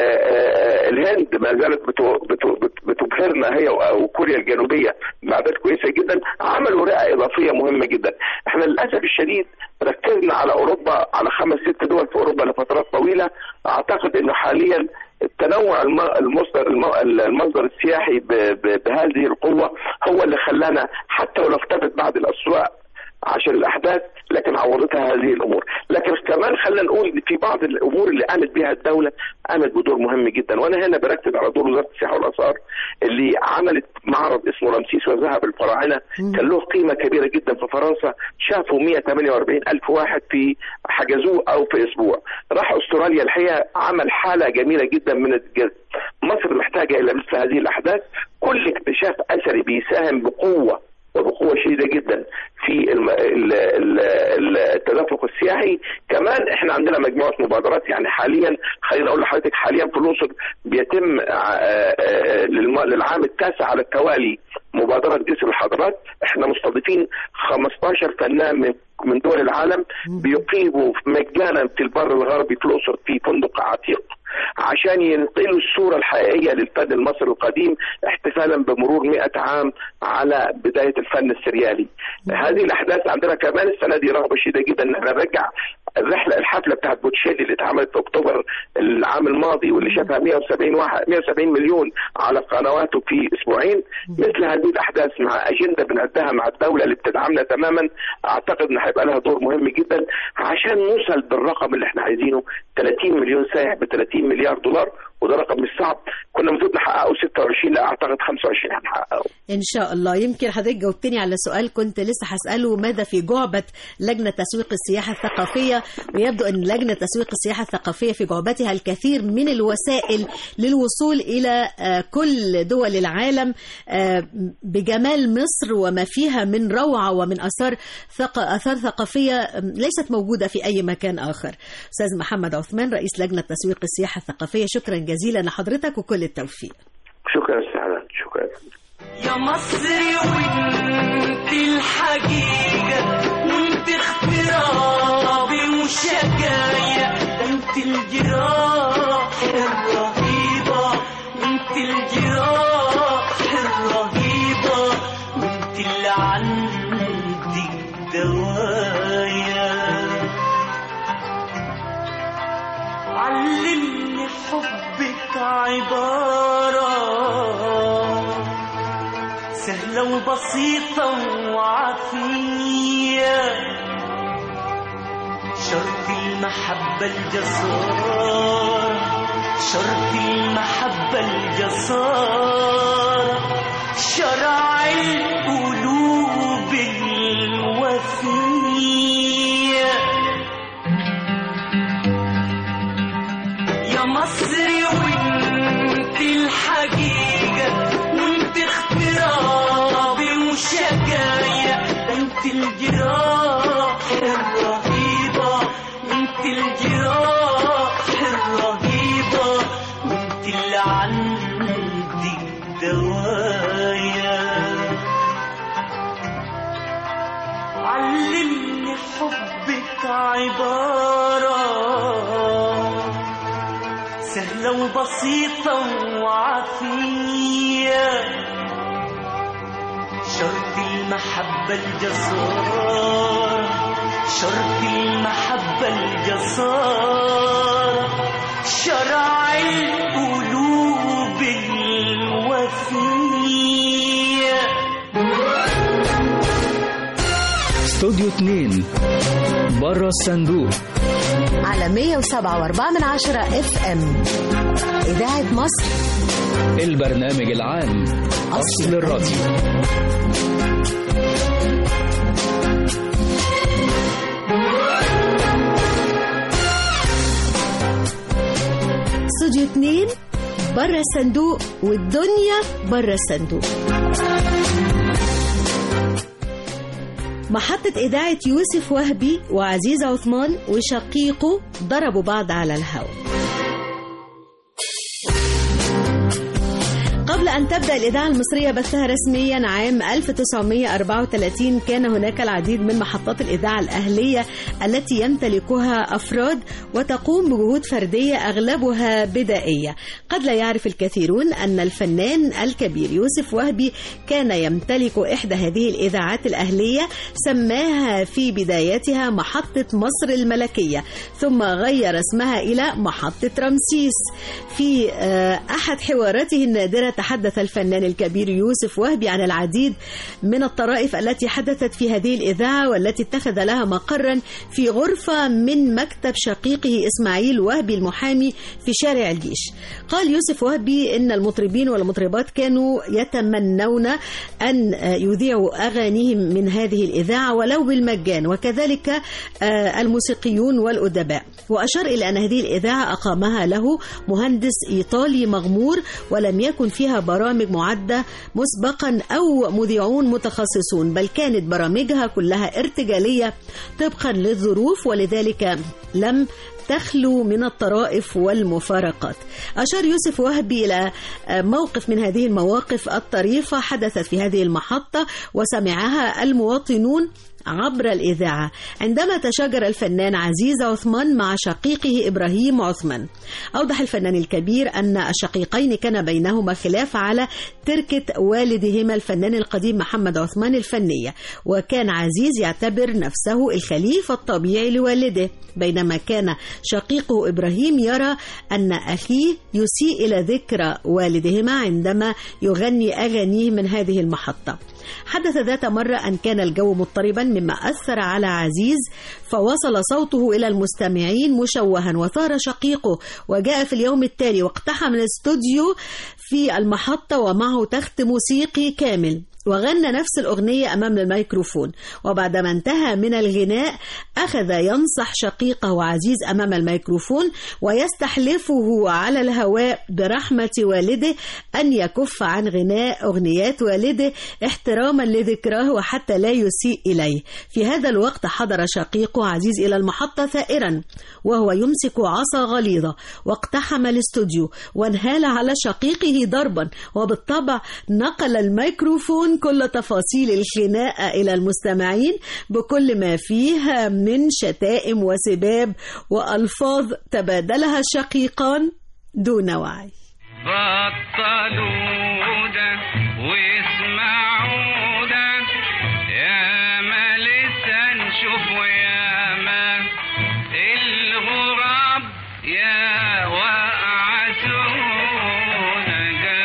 آه، الهند ما زالت بتو- بتو- بت- بتبهرنا هي و- وكوريا الجنوبية بأعداد كويسة جدا عملوا رئة إضافية مهمة جدا احنا للأسف الشديد ركزنا على أوروبا على خمس ست دول في أوروبا لفترات طويلة أعتقد أنه حاليا التنوع الم- المصدر الم- المصدر السياحي ب- ب- بهذه القوة هو اللي خلانا حتى ولو اختفت بعض الأسواق عشان الاحداث لكن عوضتها هذه الامور لكن كمان خلينا نقول إن في بعض الامور اللي قامت بها الدوله قامت بدور مهم جدا وانا هنا بركز على دور وزاره السياحه والاثار اللي عملت معرض اسمه رمسيس وذهب الفراعنه كان له قيمه كبيره جدا في فرنسا شافوا 148 الف واحد في حجزوه او في اسبوع راح استراليا الحقيقه عمل حاله جميله جدا من الجذب مصر محتاجه الى مثل هذه الاحداث كل اكتشاف اثري بيساهم بقوه وبقوه شديده جدا في الم- ال- ال- ال- التدفق السياحي كمان احنا عندنا مجموعه مبادرات يعني حاليا خليني اقول لحضرتك حاليا في الاقصر بيتم آه، آه، للم- للعام التاسع على التوالي مبادره جسر الحضارات احنا مستضيفين 15 فنان من من دول العالم بيقيموا مجانا في البر الغربي في الاقصر في فندق عتيق عشان ينقلوا الصورة الحقيقية للفن المصري القديم احتفالا بمرور 100 عام على بداية الفن السريالي هذه الأحداث عندنا كمان السنة دي رغبة شديدة جدا ان احنا نرجع الرحلة الحفلة بتاعت بوتشيلي اللي اتعملت في أكتوبر العام الماضي واللي شافها 170 واحد 170 مليون على قنواته في أسبوعين مثل هذه الأحداث مع أجندة بنعدها مع الدولة اللي بتدعمنا تماما أعتقد إن هيبقى لها دور مهم جدا عشان نوصل بالرقم اللي احنا عايزينه 30 مليون سائح ب 30 مليار دولار وده رقم مش صعب كنا المفروض نحققه 26 لا اعتقد 25 هنحققه ان شاء الله يمكن حضرتك جاوبتني على سؤال كنت لسه هساله ماذا في جعبه لجنه تسويق السياحه الثقافيه ويبدو ان لجنه تسويق السياحه الثقافيه في جعبتها الكثير من الوسائل للوصول الى آه، كل دول العالم آه، بجمال مصر وما فيها من روعه ومن اثار ثق... اثار ثقافيه آه، ليست موجوده في اي مكان اخر استاذ محمد عثمان رئيس لجنه تسويق السياحه الثقافيه شكرا جزيلا لحضرتك وكل التوفيق شكرا استاذ شكرا يا مصري وانت الحقيقة وانت اخترابي وشقايا ده انت الجراح الرهيبة وانت الجراح الرهيبة وانت اللي عندك دوايا علمني حبك عبارة سهلة وبسيطة وعافية شرط المحبة الجسار شرط المحبة الجسار شرع القلوب الوفيه يا مصري وانت الحقيقة وانت اخترابي وشقايا ده انت الجراح الرهيبة وانت الجراح الرهيبة وانت اللي عندك دوايا علمني حبك عبارة سهلة وبسيطة وعافية شرط المحبة الجسار شرط المحبة الجسار شرع القلوب الوفيه استوديو 2 بره الصندوق على 107.4 من عشرة اف ام إذاعة مصر البرنامج العام أصل الراديو استوديو 2 بره الصندوق والدنيا بره الصندوق محطة إذاعة يوسف وهبي وعزيز عثمان وشقيقه ضربوا بعض على الهواء قبل أن تبدأ الإذاعة المصرية بثها رسميا عام 1934 كان هناك العديد من محطات الإذاعة الأهلية التي يمتلكها أفراد وتقوم بجهود فردية أغلبها بدائية قد لا يعرف الكثيرون أن الفنان الكبير يوسف وهبي كان يمتلك إحدى هذه الإذاعات الأهلية سماها في بدايتها محطة مصر الملكية ثم غير اسمها إلى محطة رمسيس في آه، أحد حواراته النادرة تحدث الفنان الكبير يوسف وهبي عن العديد من الطرائف التي حدثت في هذه الإذاعة والتي اتخذ لها مقرا في غرفة من مكتب شقيقه إسماعيل وهبي المحامي في شارع الجيش قال يوسف وهبي إن المطربين والمطربات كانوا يتمنون أن آه، يذيعوا أغانيهم من هذه الإذاعة ولو بالمجان وكذلك آه، الموسيقيون والأدباء وأشار إلى أن هذه الإذاعة أقامها له مهندس إيطالي مغمور ولم يكن فيها برامج معدة مسبقا أو مذيعون متخصصون بل كانت برامجها كلها ارتجالية طبقا للظروف ولذلك لم تخلو من الطرائف والمفارقات أشار يوسف وهبي إلى موقف من هذه المواقف الطريفة حدثت في هذه المحطة وسمعها المواطنون عبر الإذاعة عندما تشاجر الفنان عزيز عثمان مع شقيقه إبراهيم عثمان أوضح الفنان الكبير أن الشقيقين كان بينهما خلاف على تركة والدهما الفنان القديم محمد عثمان الفنية وكان عزيز يعتبر نفسه الخليفة الطبيعي لوالده بينما كان شقيقه إبراهيم يرى أن أخيه يسيء إلى ذكرى والدهما عندما يغني أغانيه من هذه المحطة حدث ذات مرة أن كان الجو مضطربا مما أثر على عزيز فوصل صوته إلى المستمعين مشوها وثار شقيقه وجاء في اليوم التالي واقتحم الاستوديو في المحطة ومعه تخت موسيقي كامل وغنى نفس الأغنية أمام الميكروفون وبعدما انتهى من الغناء أخذ ينصح شقيقه عزيز أمام الميكروفون ويستحلفه على الهواء برحمة والده أن يكف عن غناء أغنيات والده احتراما لذكراه وحتى لا يسيء إليه في هذا الوقت حضر شقيقه عزيز إلى المحطة ثائرا وهو يمسك عصا غليظة واقتحم الاستوديو وانهال على شقيقه ضربا وبالطبع نقل الميكروفون كل تفاصيل الخناقة إلى المستمعين بكل ما فيها من شتائم وسباب وألفاظ تبادلها الشقيقان دون وعي بطلوا ده واسمعوا ده يا ما لسه نشوف ويا ما الغراب يا وقعتونا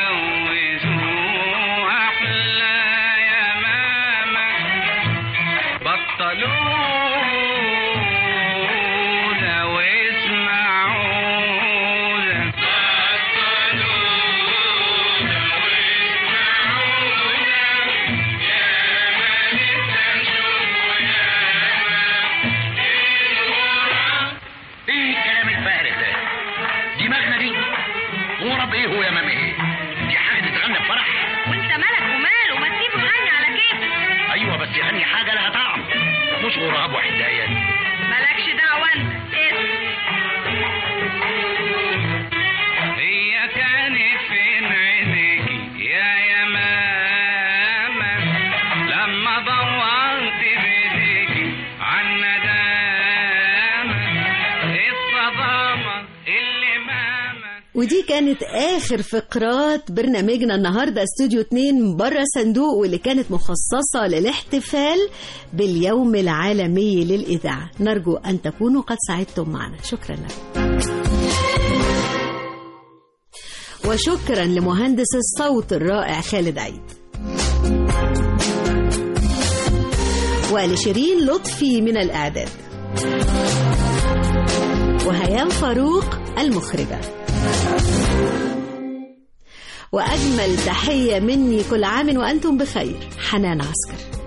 جوزوا أحلى يا ماما بطلوا ده واسمعوا ده ايه الكلام الفارغ ده دماغنا دي غرب ايه هو يا مامي ايه دي حاجه تتغنى بفرح وانت مالك وماله ما تسيبه يغني على كيفه ايوه بس يغني حاجه لها طعم مش غراب وحدايه مالكش دعوه انت هي كانت فين عينيكي يا يا ماما لما دورت بايديكي عن ندامة الصدامة اللي ماما ودي كانت آخر فقرات برنامجنا النهاردة استوديو 2 بره الصندوق واللي كانت مخصصة للاحتفال باليوم العالمي للإذاعة نرجو أن تكونوا قد سعدتم معنا شكرا لكم وشكرا لمهندس الصوت الرائع خالد عيد ولشيرين لطفي من الإعداد وهيام فاروق المخرجة وأجمل تحية مني كل عام وأنتم بخير حنان عسكر